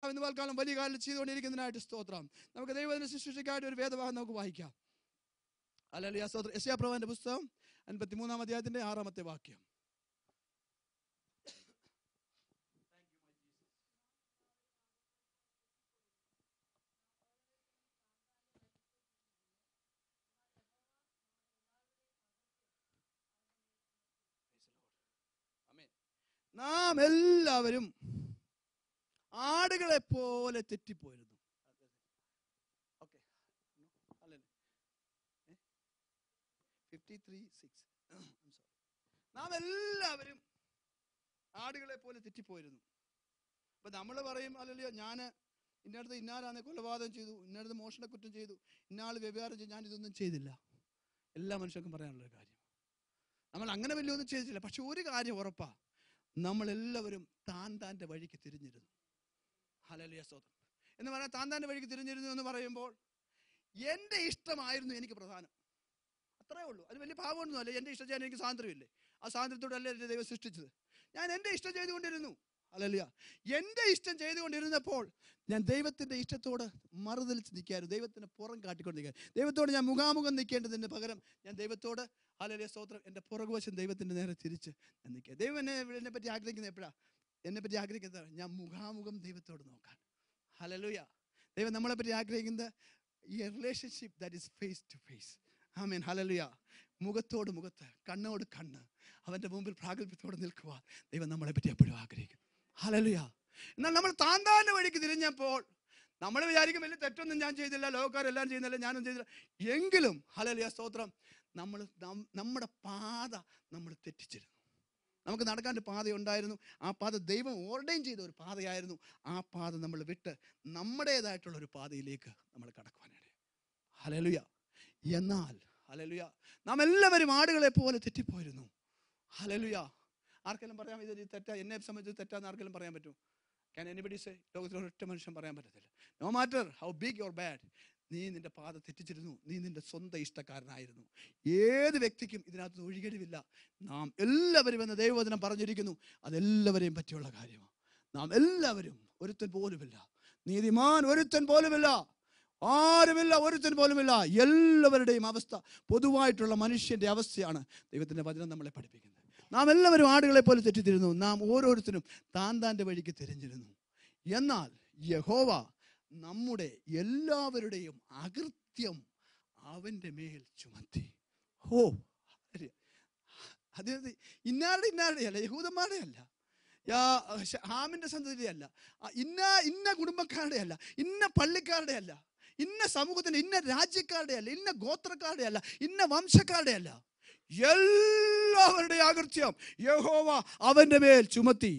കർത്താവ് ഇന്ന് വാൽക്കാലം വലിയ കാലം ചെയ്തുകൊണ്ടിരിക്കുന്നതിനായിട്ട് സ്തോത്രം നമുക്ക് ദൈവത്തിന് ശുശ്രൂഷയ്ക്കായിട്ട് ഒരു വേദഭാഗം നമുക്ക് വായിക്കാം അല്ലെങ്കിൽ സ്തോത്രം എസ് പ്രഭുവിന്റെ പുസ്തകം അൻപത്തിമൂന്നാം അധ്യായത്തിന്റെ ആറാമത്തെ വാക്യം നാം എല്ലാവരും ആടുകളെ പോലെ തെറ്റിപ്പോയിരുന്നു ഓക്കെ ഫിഫ്റ്റി ത്രീ സിക്സ് നാം എല്ലാവരും ആടുകളെ പോലെ തെറ്റിപ്പോയിരുന്നു അപ്പൊ നമ്മൾ പറയും അല്ലല്ലോ ഞാൻ ഇന്നടത്ത് ഇന്നാരാന്ന് കൊലപാതകം ചെയ്തു ഇന്നടത്ത് മോഷണ കുറ്റം ചെയ്തു ഇന്നാൾ വ്യവഹാരം ചെയ്തു ഞാൻ ഇതൊന്നും ചെയ്തില്ല എല്ലാ മനുഷ്യർക്കും പറയാനുള്ള ഒരു കാര്യം നമ്മൾ അങ്ങനെ വലിയൊന്നും ചെയ്തിട്ടില്ല പക്ഷെ ഒരു കാര്യം ഉറപ്പാ നമ്മളെല്ലാവരും താൻ താൻ്റെ വഴിക്ക് തിരിഞ്ഞിരുന്നു ഹലലിയ സ്തോത്രം എന്ന് പറഞ്ഞാൽ താൻ താൻ്റെ വഴിക്ക് തിരിഞ്ഞിരുന്നു എന്ന് പറയുമ്പോൾ എൻ്റെ ഇഷ്ടമായിരുന്നു എനിക്ക് പ്രധാനം അത്രേ ഉള്ളൂ അത് വലിയ ഭാവമൊന്നുമല്ല എൻ്റെ ഇഷ്ടം ചെയ്യാൻ എനിക്ക് സ്വാതന്ത്ര്യമില്ലേ ആ സ്വാതന്ത്ര്യത്തോടല്ലേ എൻ്റെ ദൈവം സൃഷ്ടിച്ചത് ഞാൻ എൻ്റെ ഇഷ്ടം ചെയ്തുകൊണ്ടിരുന്നു അല്ലല്ല എൻ്റെ ഇഷ്ടം ചെയ്തുകൊണ്ടിരുന്നപ്പോൾ ഞാൻ ദൈവത്തിൻ്റെ ഇഷ്ടത്തോട് മറുതലിച്ച് നിൽക്കായിരുന്നു ദൈവത്തിന് പുറം കാട്ടിക്കൊണ്ട് നിൽക്കാൻ ദൈവത്തോട് ഞാൻ മുഖാമുഖം നിൽക്കേണ്ടതിന് പകരം ഞാൻ ദൈവത്തോട് അല്ലല്ലേ സ്തോത്രം എൻ്റെ പുറകുവശം ദൈവത്തിൻ്റെ നേരെ തിരിച്ച് ഞാൻ നിൽക്കുക ദൈവം എന്നെ എന്നെ പറ്റി ആഗ്രഹിക്കുന്നത് എപ്പോഴാ എന്നെ പറ്റി ആഗ്രഹിക്കുന്നത് ഞാൻ മുഖാമുഖം ദൈവത്തോട് നോക്കാൻ ഹലലുയ ദൈവം നമ്മളെ പറ്റി ആഗ്രഹിക്കുന്നത് ഈ relationship that is face to face amen hallelujah മുഖത്തോട് മുഖത്ത് കണ്ണോട് കണ്ണ് അവൻ്റെ മുമ്പിൽ പ്രാഗൽഭ്യത്തോടെ നിൽക്കുവാൻ ദൈവം നമ്മളെ പറ്റി എപ്പോഴും ആഗ്രഹിക്കും ഹലലുയ എന്നാൽ നമ്മൾ താന്താൻ്റെ വഴിക്ക് തിരിഞ്ഞപ്പോൾ നമ്മൾ വിചാരിക്കും വലിയ തെറ്റൊന്നും ഞാൻ ചെയ്തില്ല ലോകക്കാരെല്ലാം ചെയ്യുന്നില്ല ഞാനും ചെയ്തില്ല എങ്കിലും ഹലലുയ സ്തോത്രം നമ്മൾ നം- നമ്മുടെ പാത നമ്മൾ തെറ്റിച്ചിരുന്നു നമുക്ക് നടക്കാൻ ഒരു പാതയുണ്ടായിരുന്നു ആ പാത ദൈവം ഓർഡൈൻ ചെയ്ത ഒരു പാതയായിരുന്നു ആ പാത നമ്മൾ വിട്ട് നമ്മുടേതായിട്ടുള്ള ഒരു പാതയിലേക്ക് നമ്മൾ കടക്കുവാനിടയായി ഹലലുയ എന്നാൽ ഹലലുയ നാം എല്ലാവരും ആടുകളെ പോലെ തെറ്റിപ്പോയിരുന്നു ഹലലുയ ആർക്കെങ്കിലും പറയാം ഇത് തെറ്റാ എന്നെ സംബന്ധിച്ച് തെറ്റാന്ന് ആർക്കെങ്കിലും പറയാൻ പറ്റും ക്യാൻ എനിബഡി സേ ലോകത്തിൽ ഒരൊറ്റ മനുഷ്യൻ പറയാൻ പറ്റത്തില്ല no matter how big or bad നീ നിന്റെ പാത തെറ്റിച്ചിരുന്നു നീ നിന്റെ സ്വന്തം ഇഷ്ടക്കാരനായിരുന്നു ഏത് വ്യക്തിക്കും ഇതിനകത്ത് ഒഴികഴിവില്ല നാം എല്ലാവരും എന്ന ദൈവവചനം പറഞ്ഞിരിക്കുന്നു അതെല്ലാവരെയും പറ്റിയുള്ള കാര്യമാണ് നാം എല്ലാവരും ഒരുത്തൻ പോലുമില്ല നീതിമാൻ ഒരുത്തൻ പോലുമില്ല ആരുമില്ല ഒരുത്തൻ പോലുമില്ല എല്ലാവരുടെയും അവസ്ഥ പൊതുവായിട്ടുള്ള മനുഷ്യന്റെ അവസ്ഥയാണ് ദൈവത്തിന്റെ വചനം നമ്മളെ പഠിപ്പിക്കുന്നത് നാം എല്ലാവരും ആടുകളെ പോലെ തെറ്റിത്തിരുന്നു നാം ഓരോരുത്തരും താൻ താൻ്റെ വഴിക്ക് തിരിഞ്ഞിരുന്നു എന്നാൽ യഹോവ നമ്മുടെ എല്ലാവരുടെയും അകൃത്യം അവൻ്റെ മേൽ ചുമത്തി ഹോ അത് ഇന്നാരുടെ ഇന്നാരുടെ അല്ല യഹൂദന്മാരുടെ അല്ല യാ- ശ- ഹാമിന്റെ സന്തതി അല്ല ആ, ഇന്ന ഇന്ന കുടുംബക്കാരുടെ അല്ല ഇന്ന പള്ളിക്കാരുടെ അല്ല ഇന്ന സമൂഹത്തിന്റെ ഇന്ന രാജ്യക്കാരുടെ അല്ല ഇന്ന ഗോത്രക്കാരുടെ അല്ല ഇന്ന വംശക്കാരുടെ അല്ല എല്ലാവരുടെ അകൃത്യം യഹോവ അവന്റെ മേൽ ചുമത്തി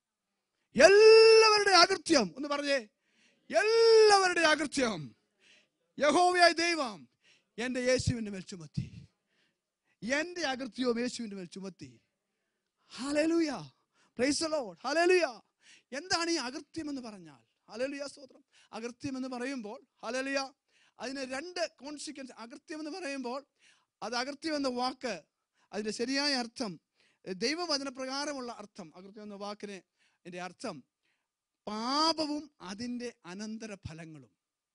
എല്ലാവരുടെ അകൃത്യം ഒന്ന് പറഞ്ഞേ എല്ലാവരുടെ അകൃത്യം യഹോവയായ ദൈവം എൻ്റെ യേശുവിൻ്റെ മേൽ ചുമത്തി എൻ്റെ അകൃത്യവും യേശുവിൻ്റെ മേൽ ചുമത്തി ഹലലുയ പ്രൈസ് ലോഡ് ഹലലുയ എന്താണ് ഈ അകൃത്യം എന്ന് പറഞ്ഞാൽ ഹലലുയ സ്തോത്രം അകൃത്യം എന്ന് പറയുമ്പോൾ ഹലലുയ അതിന് രണ്ട് കോൺസിക്വൻസ് അകൃത്യം എന്ന് പറയുമ്പോൾ അത് അകൃത്യം എന്ന വാക്ക് അതിൻ്റെ ശരിയായ അർത്ഥം ദൈവവചന പ്രകാരമുള്ള അർത്ഥം അകൃത്യം എന്ന വാക്കിന് എൻ്റെ അർത്ഥം പാപവും അതിൻ്റെ അനന്തര ഫലങ്ങളും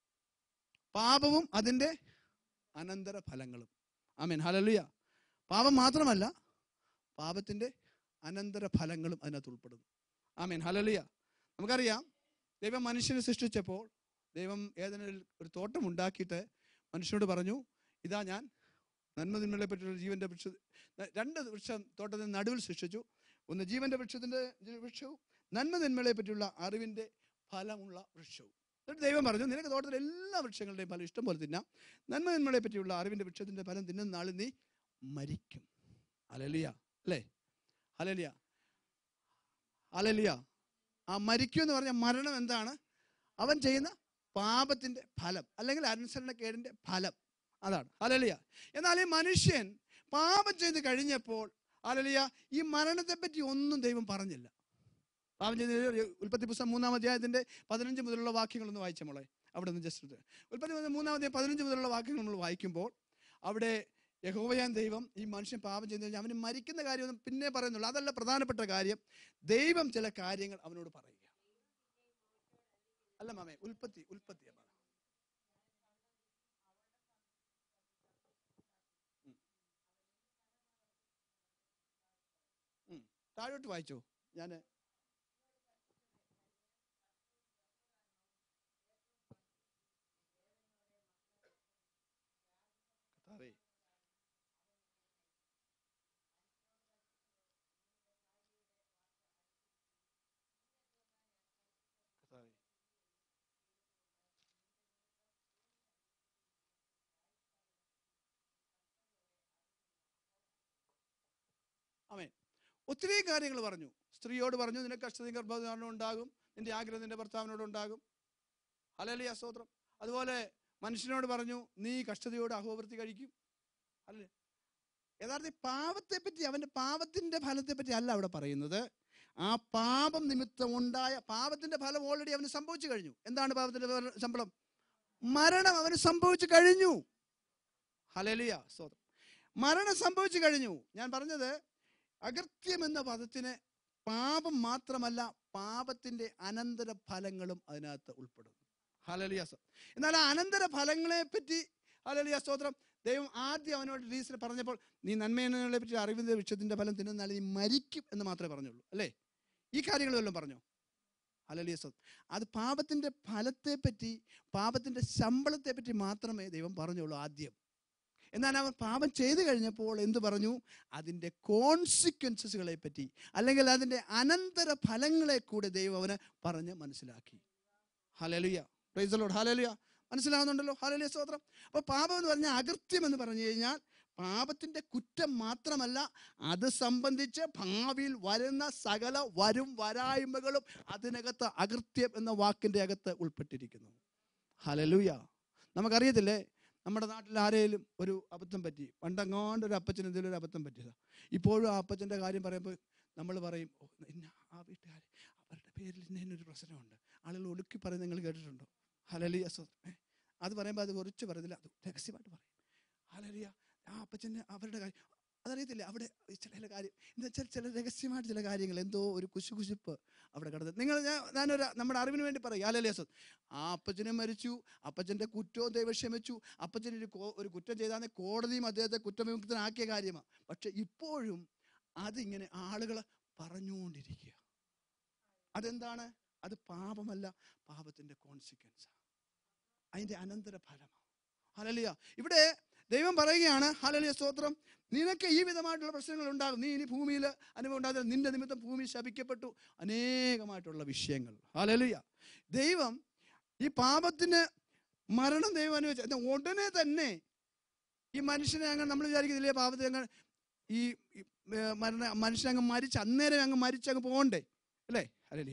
പാപവും അതിൻ്റെ അനന്തര ഫലങ്ങളും ആമേൻ ഹലലുയ പാപം മാത്രമല്ല പാപത്തിൻ്റെ അനന്തര ഫലങ്ങളും അതിനകത്ത് ഉൾപ്പെടുന്നു ആമേൻ ഹലലുയ നമുക്കറിയാം ദൈവം മനുഷ്യനെ സൃഷ്ടിച്ചപ്പോൾ ദൈവം ഏതെങ്കിലും ഒരു തോട്ടം ഉണ്ടാക്കിയിട്ട് മനുഷ്യനോട് പറഞ്ഞു ഇതാ ഞാൻ നന്മ തിന്മകളെ പറ്റിയുള്ള ജീവന്റെ വൃക്ഷ രണ്ട് വൃക്ഷം തോട്ടത്തിന് നടുവിൽ സൃഷ്ടിച്ചു ഒന്ന് ജീവന്റെ വൃക്ഷത്തിന്റെ വൃക്ഷവും നന്മ തിന്മകളെ പറ്റിയുള്ള അറിവിന്റെ ഫലമുള്ള വൃക്ഷവും എന്നിട്ട് ദൈവം പറഞ്ഞു നിനക്ക് തോട്ടത്തിലെ എല്ലാ വൃക്ഷങ്ങളുടെയും ഫലം ഇഷ്ടം പോലെ തിന്നാം നന്മ തിന്മകളെ പറ്റിയുള്ള അറിവിന്റെ വൃക്ഷത്തിന്റെ ഫലം തിന്നുന്ന നാളിൽ നീ മരിക്കും അലലിയ അല്ലേ അലലിയ അലലിയ ആ മരിക്കും എന്ന് പറഞ്ഞ മരണം എന്താണ് അവൻ ചെയ്യുന്ന പാപത്തിന്റെ ഫലം അല്ലെങ്കിൽ അനുസരണക്കേടിന്റെ ഫലം അതാണ് അലലിയ എന്നാൽ ഈ മനുഷ്യൻ പാപം ചെയ്ത് കഴിഞ്ഞപ്പോൾ അലലിയ ഈ മരണത്തെ പറ്റി ഒന്നും ദൈവം പറഞ്ഞില്ല പാപം ചെയ്ത ഉൽപ്പത്തി പുസ്തകം മൂന്നാം അധ്യായത്തിന്റെ പതിനഞ്ച് മുതലുള്ള വാക്യങ്ങളൊന്ന് വായിച്ച മോളെ അവിടെ നിന്ന് ജസ്റ്റ് ഉൽപ്പത്തി പുസ്തകം മൂന്നാം അധ്യായം പതിനഞ്ച് മുതലുള്ള വാക്യങ്ങൾ നമ്മൾ വായിക്കുമ്പോൾ അവിടെ യഹോവയാൻ ദൈവം ഈ മനുഷ്യൻ പാപം ചെയ്ത് കഴിഞ്ഞാൽ അവന് മരിക്കുന്ന കാര്യമൊന്നും പിന്നെ പറയുന്നുള്ളൂ അതല്ല പ്രധാനപ്പെട്ട കാര്യം ദൈവം ചില കാര്യങ്ങൾ അവനോട് പറയുക അല്ല മാമേ ഉൽപ്പത്തി ഉൽപ്പത്തി അമ്മ ഉം. ഉം. താഴോട്ട് വായിച്ചോ ഞാൻ കർത്താവേ കർത്താവേ ആമേൻ ഒത്തിരി കാര്യങ്ങൾ പറഞ്ഞു സ്ത്രീയോട് പറഞ്ഞു നിനക്ക് കഷ്ടതയും ഗർഭധാരണം ഉണ്ടാകും നിന്റെ ആഗ്രഹം നിന്റെ ഭർത്താവിനോട് ഉണ്ടാകും അല്ലല്ലേ സ്തോത്രം അതുപോലെ മനുഷ്യനോട് പറഞ്ഞു നീ കഷ്ടതയോട് അഹോവൃത്തി കഴിക്കും അല്ലേ യഥാർത്ഥ പാപത്തെ പറ്റി അവന്റെ പാപത്തിന്റെ ഫലത്തെ പറ്റി അല്ല അവിടെ പറയുന്നത് ആ പാപം നിമിത്തം ഉണ്ടായ പാപത്തിന്റെ ഫലം ഓൾറെഡി അവന് സംഭവിച്ചു കഴിഞ്ഞു എന്താണ് പാപത്തിന്റെ ഫല- ശമ്പളം മരണം അവന് സംഭവിച്ചു കഴിഞ്ഞു ഹലലിയ സ്തോത്രം മരണം സംഭവിച്ചു കഴിഞ്ഞു ഞാൻ പറഞ്ഞത് അകൃത്യം എന്ന പദത്തിന് പാപം മാത്രമല്ല പാപത്തിന്റെ അനന്തര ഫലങ്ങളും അതിനകത്ത് ഉൾപ്പെടുന്നു ഹലലിയാസ് എന്നാൽ ആ അനന്തര ഫലങ്ങളെ പറ്റി ഹലലിയ സ്തോത്രം ദൈവം ആദ്യം അവനോട് റീസൺ പറഞ്ഞപ്പോൾ നീ നന്മയെ പറ്റി അറിവിന്റെ വൃക്ഷത്തിന്റെ ഫലം തിന്നുന്നാൽ നീ മരിക്കും എന്ന് മാത്രമേ പറഞ്ഞുള്ളൂ അല്ലേ ഈ കാര്യങ്ങൾ വല്ലതും പറഞ്ഞോ ഹലലിയ സ്തോത്രം അത് പാപത്തിന്റെ ഫലത്തെ പറ്റി പാപത്തിന്റെ ശമ്പളത്തെ പറ്റി മാത്രമേ ദൈവം പറഞ്ഞുള്ളൂ ആദ്യം എന്നാൽ അവൻ പാപം ചെയ്തു കഴിഞ്ഞപ്പോൾ എന്ത് പറഞ്ഞു അതിൻ്റെ കോൺസിക്വൻസസുകളെ പറ്റി അല്ലെങ്കിൽ അതിൻ്റെ അനന്തര ഫലങ്ങളെ കൂടെ ദൈവം അവന് പറഞ്ഞ് മനസ്സിലാക്കി ഹലലുയ പ്രൈസലോട് ഹലലുയ മനസ്സിലാവുന്നുണ്ടല്ലോ ഹലലിയ സ്തോത്രം അപ്പോൾ പാപം എന്ന് പറഞ്ഞാൽ അകൃത്യം എന്ന് പറഞ്ഞു കഴിഞ്ഞാൽ പാപത്തിൻ്റെ കുറ്റം മാത്രമല്ല അത് സംബന്ധിച്ച് ഭാവിയിൽ വരുന്ന സകല വരും വരായ്മകളും അതിനകത്ത് അകൃത്യം എന്ന വാക്കിൻ്റെ അകത്ത് ഉൾപ്പെട്ടിരിക്കുന്നു ഹലലുയ നമുക്കറിയത്തില്ലേ നമ്മുടെ നാട്ടിൽ ആരെങ്കിലും ഒരു അബദ്ധം പറ്റി പണ്ടങ്ങാണ്ട് ഒരു അപ്പച്ചന് എന്തെങ്കിലും ഒരു അബദ്ധം പറ്റിയതാ ഇപ്പോഴും ആ അപ്പച്ചൻ്റെ കാര്യം പറയുമ്പോൾ നമ്മൾ പറയും "ഓ, ഇന്ന ആ വീട്ടുകാർ അവരുടെ പേരിൽ ഇന്നൊരു പ്രശ്നമുണ്ട് ആളുകൾ ഒടുക്കി പറയുന്നത് നിങ്ങൾ കേട്ടിട്ടുണ്ടോ ഹലലിയ സ്വ- ഏ, അത് പറയുമ്പോൾ അത് കുറച്ച് പറയത്തില്ല അത് രഹസ്യമായിട്ട് പറയും ഹലലിയ ആ അപ്പച്ചന് അവരുടെ കാര്യം അതറിയത്തില്ല അവിടെ ചില കാര്യം എന്താ വെച്ചാൽ ചില രഹസ്യമായിട്ട് ചില കാര്യങ്ങൾ എന്തോ ഒരു കുശുകുശുപ്പ് അവിടെ കിടന്നത് നിങ്ങൾ ഞാൻ ഞാനൊരു നമ്മുടെ അറിവിന് വേണ്ടി പറയും ഹലലിയ സ്വ ആ അപ്പച്ചനെ മരിച്ചു അപ്പച്ചൻ്റെ കുറ്റവും ദൈവം ക്ഷമിച്ചു അപ്പച്ചൻ ഒരു കോ- ഒരു കുറ്റം ചെയ്താൽ കോടതിയും അദ്ദേഹത്തെ കുറ്റവിമുക്തനാക്കിയ കാര്യമാണ് പക്ഷെ ഇപ്പോഴും അതിങ്ങനെ ആളുകൾ പറഞ്ഞുകൊണ്ടിരിക്കുക അതെന്താണ് അത് പാപമല്ല പാപത്തിന്റെ കോൺസിക്വൻസ് അതിന്റെ അനന്തര ഫലമാണ് ഹലലിയ ഇവിടെ ദൈവം പറയുകയാണ് ഹലലിയ സ്തോത്രം നിനക്ക് ഈ വിധമായിട്ടുള്ള പ്രശ്നങ്ങൾ ഉണ്ടാകും നീ ഇനി ഭൂമിയിൽ അനുഭവം ഉണ്ടാകുന്ന നിന്റെ നിമിത്തം ഭൂമി ശപിക്കപ്പെട്ടു അനേകമായിട്ടുള്ള വിഷയങ്ങൾ ഹലലിയ ദൈവം ഈ പാപത്തിന് മരണം ദൈവം അനുവദിച്ചു എന്നാൽ ഉടനെ തന്നെ ഈ മനുഷ്യനെ അങ്ങ് നമ്മൾ വിചാരിക്കുന്നില്ലേ പാപത്തെ അങ്ങ് ഈ ഈ, ഏ, മരണ മനുഷ്യൻ അങ്ങ് മരിച്ച് അന്നേരം അങ്ങ് മരിച്ചങ്ങ് പോകണ്ടേ അല്ലേ അല്ലല്ല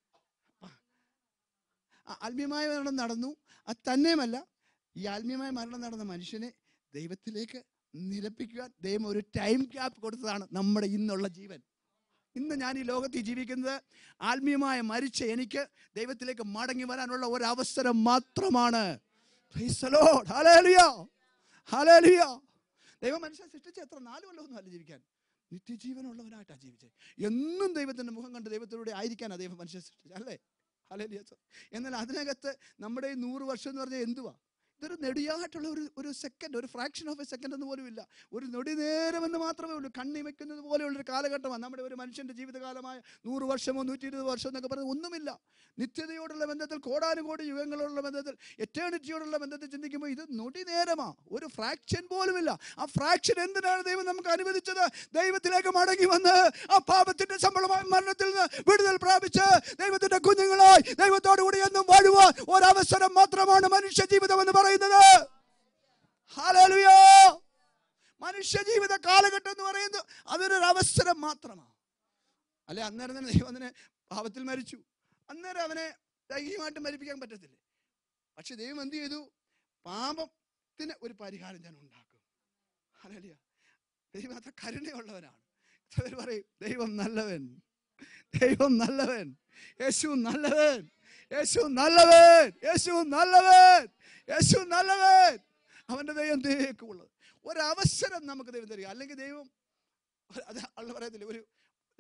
ആത്മീയമായ മരണം നടന്നു അത് തന്നെയുമല്ല ഈ ആത്മീയമായ മരണം നടന്ന മനുഷ്യനെ ദൈവത്തിലേക്ക് നിരപ്പിക്കുവാൻ ദൈവം ഒരു ടൈം ക്യാപ്പ് കൊടുത്തതാണ് നമ്മുടെ ഇന്നുള്ള ജീവൻ ഇന്ന് ഞാൻ ഈ ലോകത്തിൽ ജീവിക്കുന്നത് ആത്മീയമായ മരിച്ച എനിക്ക് ദൈവത്തിലേക്ക് മടങ്ങി വരാനുള്ള ഒരു അവസരം മാത്രമാണ് Praise the Lord. Hallelujah. Hallelujah. ദൈവം മനുഷ്യനെ സൃഷ്ടിച്ച എത്ര നാല് കൊല്ലമൊന്നും അല്ല ജീവിക്കാൻ നിത്യജീവനുള്ളവനായിട്ടാണ് ജീവിച്ചത് എന്നും ദൈവത്തിന്റെ മുഖം കണ്ട് ദൈവത്തിലൂടെ ആയിരിക്കാനാണ് ദൈവം മനുഷ്യനെ സൃഷ്ടിച്ചത് അല്ലേ ഹല്ലേലൂയ. എന്നാൽ അതിനകത്ത് നമ്മുടെ ഈ നൂറ് വർഷം എന്ന് പറഞ്ഞാൽ എന്തുവാ ഇതൊരു നെടിയായിട്ടുള്ള ഒരു ഒരു സെക്കൻഡ് ഒരു ഫ്രാക്ഷൻ ഓഫ് എ സെക്കൻഡ് എന്ന് പോലും ഇല്ല ഒരു നൊടി നേരം എന്ന് മാത്രമേ ഉള്ളൂ കണ്ണി വെക്കുന്നത് പോലെയുള്ളൊരു കാലഘട്ടമാണ് നമ്മുടെ ഒരു മനുഷ്യന്റെ ജീവിതകാലമായ നൂറ് വർഷമോ നൂറ്റി ഇരുപത് വർഷം എന്നൊക്കെ പറഞ്ഞത് ഒന്നുമില്ല നിത്യതയോടുള്ള ബന്ധത്തിൽ കോടാനുകോടി യുഗങ്ങളോടുള്ള ബന്ധത്തിൽ എറ്റേണിറ്റിയോടുള്ള ബന്ധത്തിൽ ചിന്തിക്കുമ്പോൾ ഇത് നൊടി നേരമാ ഒരു ഫ്രാക്ഷൻ പോലുമില്ല ആ ഫ്രാക്ഷൻ എന്തിനാണ് ദൈവം നമുക്ക് അനുവദിച്ചത് ദൈവത്തിലേക്ക് മടങ്ങി വന്ന് ആ പാപത്തിന്റെ ശമ്പളമായ മരണത്തിൽ നിന്ന് വിടുതൽ പ്രാപിച്ച് ദൈവത്തിന്റെ കുഞ്ഞുങ്ങളായി ദൈവത്തോടു കൂടി എന്നും വാഴുവാൻ ഒരവസരം മാത്രമാണ് മനുഷ്യ ജീവിതം എന്ന് പറയുന്നത് ഹല്ലേലൂയ മനുഷ്യ ജീവിത കാലഘട്ടം എന്ന് പറയുന്നത് അതൊരു അവസരം മാത്രമാണ് അല്ലെ അന്നേരം തന്നെ ദൈവം അതിനെ പാപത്തിൽ മരിച്ചു അന്നേരം അവനെ ദൈഹികമായിട്ട് മരിപ്പിക്കാൻ പറ്റത്തില്ലേ പക്ഷെ ദൈവം എന്ത് ചെയ്തു പാപത്തിന് ഒരു പരിഹാരം ഞാൻ ഉണ്ടാക്കും ഹല്ലേലൂയ ദൈവം അത്ര കരുണയുള്ളവനാണ് എത്ര പേര് പറയും ദൈവം നല്ലവൻ ദൈവം നല്ലവൻ യേശു നല്ലവൻ യേശു നല്ലവൻ യേശു നല്ലവൻ യേശു നല്ലവൻ അവന്റെ ദൈവം തേക്കുള്ളത് ഒരവസരം നമുക്ക് ദൈവം തരിക അല്ലെങ്കിൽ ദൈവം അത് അള്ള പറയത്തില്ല ഒരു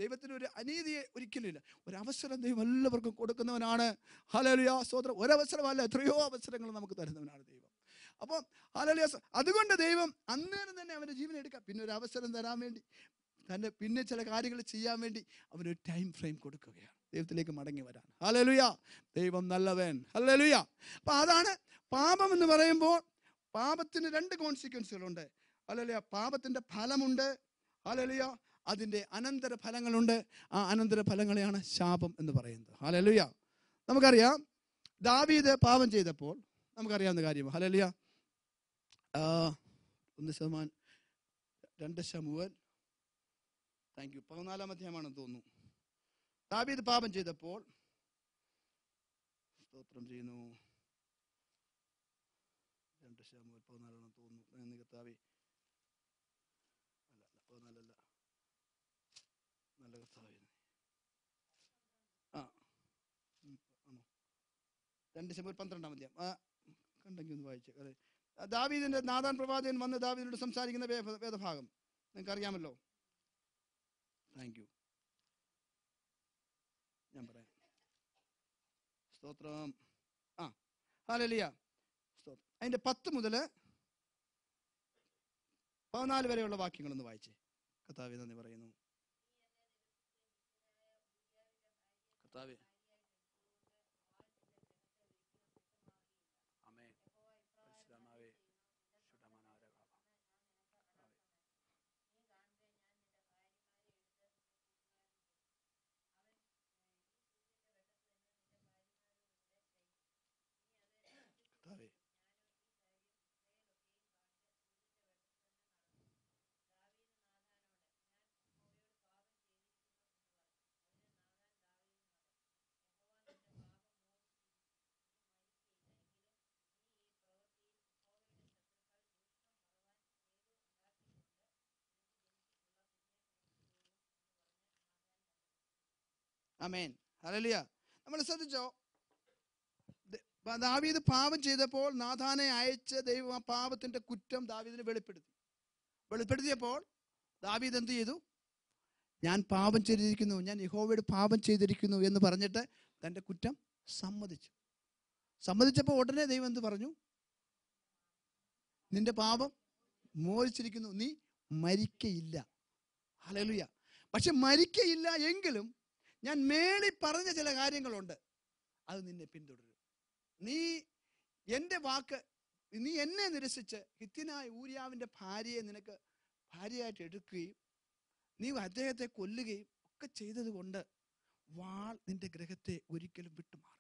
ദൈവത്തിന് ഒരു അനീതിയെ ഒരിക്കലില്ല ഒരു അവസരം ദൈവം എല്ലാവർക്കും കൊടുക്കുന്നവനാണ് ഹലലുയ സ്വോത്രം ഒരവസരമല്ല എത്രയോ അവസരങ്ങൾ നമുക്ക് തരുന്നവനാണ് ദൈവം അപ്പോൾ ഹലലുയ അതുകൊണ്ട് ദൈവം അന്നേരം തന്നെ അവൻ്റെ ജീവൻ എടുക്കാം പിന്നെ ഒരു അവസരം തരാൻ വേണ്ടി തൻ്റെ പിന്നെ ചില കാര്യങ്ങൾ ചെയ്യാൻ വേണ്ടി അവനൊരു ടൈം ഫ്രെയിം കൊടുക്കുകയാണ് ദൈവത്തിലേക്ക് മടങ്ങി വരാൻ ഹലലുയ ദൈവം നല്ലവൻ ഹലലുയ അപ്പം അതാണ് പാപം എന്ന് പറയുമ്പോൾ പാപത്തിന് രണ്ട് കോൺസിക്വൻസുകളുണ്ട് ഹലലുയ പാപത്തിൻ്റെ ഫലമുണ്ട് ഹലലുയ അതിൻ്റെ അനന്തര ഫലങ്ങളുണ്ട് ആ അനന്തര ഫലങ്ങളെയാണ് ശാപം എന്ന് പറയുന്നത് ഹലലുയ നമുക്കറിയാം ദാവീദ് പാപം ചെയ്തപ്പോൾ നമുക്കറിയാവുന്ന കാര്യം ഹലലുയ ഒന്ന് ശതമാനം രണ്ട് ശമുവൻ താങ്ക് യു പതിനാലാം അധ്യായമാണെന്ന് തോന്നുന്നു ദാവീദ് പാപം ചെയ്തപ്പോൾ സ്തോത്രം ചെയ്യുന്നു രണ്ട് ശമുവൽ പതിനാലാണെന്ന് തോന്നുന്നു നന്ദി കർത്താവേ അല്ല അല്ല പതിനാലല്ല നല്ല കർത്താവേ ആ ഉം, ആണോ രണ്ട് ശമുവൽ പന്ത്രണ്ടാം അധ്യായം ആ കണ്ടെങ്കിൽ ഒന്ന് വായിച്ചേ അതെ ആ, ദാവീദിന്റെ നാദാൻ പ്രവാചകൻ വന്ന് ദാവീദിനോട് സംസാരിക്കുന്ന വേ- വേദഭാഗം നിങ്ങൾക്ക് അറിയാമല്ലോ താങ്ക് യു ഞാൻ പറയാം സ്തോത്രം ആ ഹാലലിയ സ്തോത്രം അതിന്റെ പത്ത് മുതൽ പതിനാല് വരെയുള്ള വാക്യങ്ങളൊന്ന് വായിച്ചേ കർത്താവെ നന്ദി പറയുന്നു കർത്താവെ ആമേൻ പരിശുദ്ധമാവേ ശുദ്ധമാനവരകാവ കർത്താവേ അമേൻ ഹല്ലേലൂയ നമ്മൾ ശ്രദ്ധിച്ചോ ദ- ബ- ദാവീദ് പാപം ചെയ്തപ്പോൾ നാഥാനെ അയച്ച് ദൈവം ആ പാപത്തിന്റെ കുറ്റം ദാവീദിന് വെളിപ്പെടുത്തി വെളിപ്പെടുത്തിയപ്പോൾ ദാവീദ് എന്ത് ചെയ്തു ഞാൻ പാപം ചെയ്തിരിക്കുന്നു ഞാൻ യഹോവയോട് പാപം ചെയ്തിരിക്കുന്നു എന്ന് പറഞ്ഞിട്ട് തൻ്റെ കുറ്റം സമ്മതിച്ചു സമ്മതിച്ചപ്പോൾ ഉടനെ ദൈവം എന്ത് പറഞ്ഞു നിന്റെ പാപം മോചിച്ചിരിക്കുന്നു നീ മരിക്കയില്ല ഹല്ലേലൂയ പക്ഷെ മരിക്കയില്ല എങ്കിലും ഞാൻ മേളി പറഞ്ഞ ചില കാര്യങ്ങളുണ്ട് അത് നിന്നെ പിന്തുടരും നീ എൻ്റെ വാക്ക് നീ എന്നെ നിരസിച്ച് ഹിത്യനായ ഊര്യാവിൻ്റെ ഭാര്യയെ നിനക്ക് ഭാര്യയായിട്ട് എടുക്കുകയും നീ അദ്ദേഹത്തെ കൊല്ലുകയും ഒക്കെ ചെയ്തത് കൊണ്ട് വാൾ നിന്റെ ഗ്രഹത്തെ ഒരിക്കലും വിട്ടുമാറുകയില്ല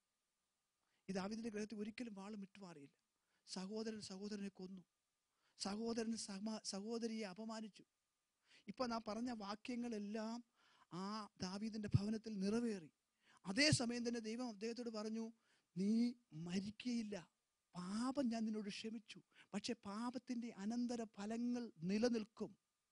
ഈ ദാവീദിന്റെ ഗ്രഹത്തെ ഒരിക്കലും വാൾ വിട്ടുമാറിയില്ല സഹോദരൻ സഹോദരനെ കൊന്നു സഹോദരൻ സമ സഹോദരിയെ അപമാനിച്ചു ഇപ്പൊ നാം പറഞ്ഞ വാക്യങ്ങളെല്ലാം ആ ദാവീദിന്റെ ഭവനത്തിൽ നിറവേറി അതേസമയം തന്നെ ദൈവം അദ്ദേഹത്തോട് പറഞ്ഞു നീ മരിക്കയില്ല പാപം ഞാൻ നിന്നോട് ക്ഷമിച്ചു പക്ഷെ പാപത്തിന്റെ അനന്തര ഫലങ്ങൾ നിലനിൽക്കും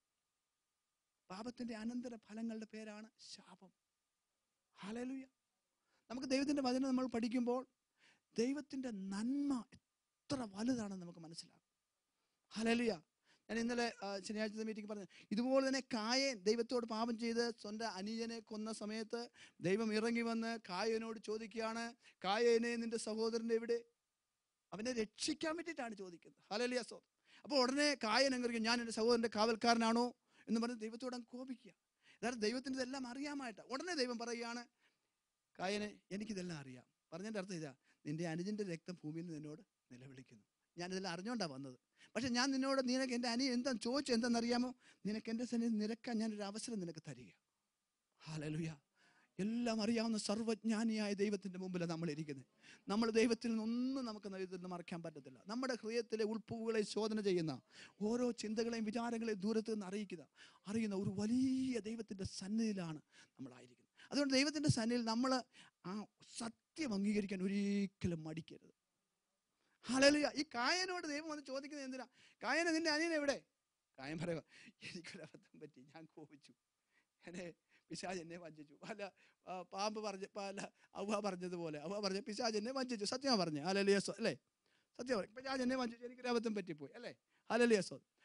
പാപത്തിന്റെ അനന്തര ഫലങ്ങളുടെ പേരാണ് ശാപം ഹലലുയ നമുക്ക് ദൈവത്തിന്റെ വചനം നമ്മൾ പഠിക്കുമ്പോൾ ദൈവത്തിന്റെ നന്മ എത്ര വലുതാണെന്ന് നമുക്ക് മനസ്സിലാകും ഹലലുയ ഞാൻ ഇന്നലെ ആ, ശനിയാഴ്ച മീറ്റിംഗ് പറഞ്ഞു ഇതുപോലെ തന്നെ കായൻ ദൈവത്തോട് പാപം ചെയ്ത് സ്വന്തം അനുജനെ കൊന്ന സമയത്ത് ദൈവം ഇറങ്ങി വന്ന് കായനോട് ചോദിക്കുകയാണ് കായനെ നിന്റെ സഹോദരൻ എവിടെ അവനെ രക്ഷിക്കാൻ വേണ്ടിയിട്ടാണ് ചോദിക്കുന്നത് ഹലലിയ സോ അപ്പോൾ ഉടനെ കായൻ എങ്ങനെ ഞാൻ എൻ്റെ സഹോദരൻ്റെ കാവൽക്കാരനാണോ എന്ന് പറഞ്ഞ് ദൈവത്തോട് അങ്ങ് കോപിക്കുക അതായത് ദൈവത്തിന് ഇതെല്ലാം അറിയാമായിട്ട് ഉടനെ ദൈവം പറയുകയാണ് കായനെ എനിക്കിതെല്ലാം അറിയാം പറഞ്ഞതിൻ്റെ അർത്ഥം ഇതാ നിന്റെ അനുജൻ്റെ രക്തം ഭൂമിയിൽ നിന്ന് നിന്നോട് നിലവിളിക്കുന്നു ഞാനിതെല്ലാം അറിഞ്ഞുകൊണ്ടാണ് വന്നത് പക്ഷെ ഞാൻ നിന്നോട് നിനക്ക് എൻ്റെ അനി എന്താ ചോദിച്ചു എന്താണെന്നറിയാമോ നിനക്ക് എൻ്റെ സന്നിധി നിരക്കാൻ ഞാനൊരു അവസരം നിനക്ക് തരിക ഹാലലുയ എല്ലാം അറിയാവുന്ന സർവജ്ഞാനിയായ ദൈവത്തിൻ്റെ മുമ്പിലാണ് നമ്മൾ ഇരിക്കുന്നത് നമ്മൾ ദൈവത്തിൽ നിന്നൊന്നും നമുക്ക് ദൈവത്തിൽ നിന്ന് മറക്കാൻ പറ്റത്തില്ല നമ്മുടെ ഹൃദയത്തിലെ ഉൾപ്പുകളെ ശോധന ചെയ്യുന്ന ഓരോ ചിന്തകളെയും വിചാരങ്ങളെയും ദൂരത്ത് നിന്ന് അറിയിക്കുക അറിയുന്ന ഒരു വലിയ ദൈവത്തിൻ്റെ സന്നിധിയിലാണ് നമ്മളായിരിക്കുന്നത് അതുകൊണ്ട് ദൈവത്തിൻ്റെ സന്നിധിയിൽ നമ്മൾ ആ സത്യം അംഗീകരിക്കാൻ ഒരിക്കലും മടിക്കരുത് ഹലലുയ ഈ കായനോട് ദൈവം വന്ന് ചോദിക്കുന്നത് എന്തിനാ കായന നിന്റെ അനിയൻ എവിടെ കായൻ പറയുക എനിക്കൊരു അബദ്ധം പറ്റി ഞാൻ കോപിച്ചു എന്നെ പിശാജ് എന്നെ വഞ്ചിച്ചു അല്ല ആ, പാമ്പ് പറഞ്ഞ അല്ല അവ പറഞ്ഞതുപോലെ അവ പറഞ്ഞ പിശാജ് എന്നെ വഞ്ചിച്ചു സത്യം പറഞ്ഞു ഹലലിയസോ അല്ലേ സത്യം പറഞ്ഞു പിശാജ് എന്നെ വഞ്ചിച്ചു എനിക്കൊരു അബദ്ധം പറ്റിപ്പോയി അല്ലേ ഹലലിയസോ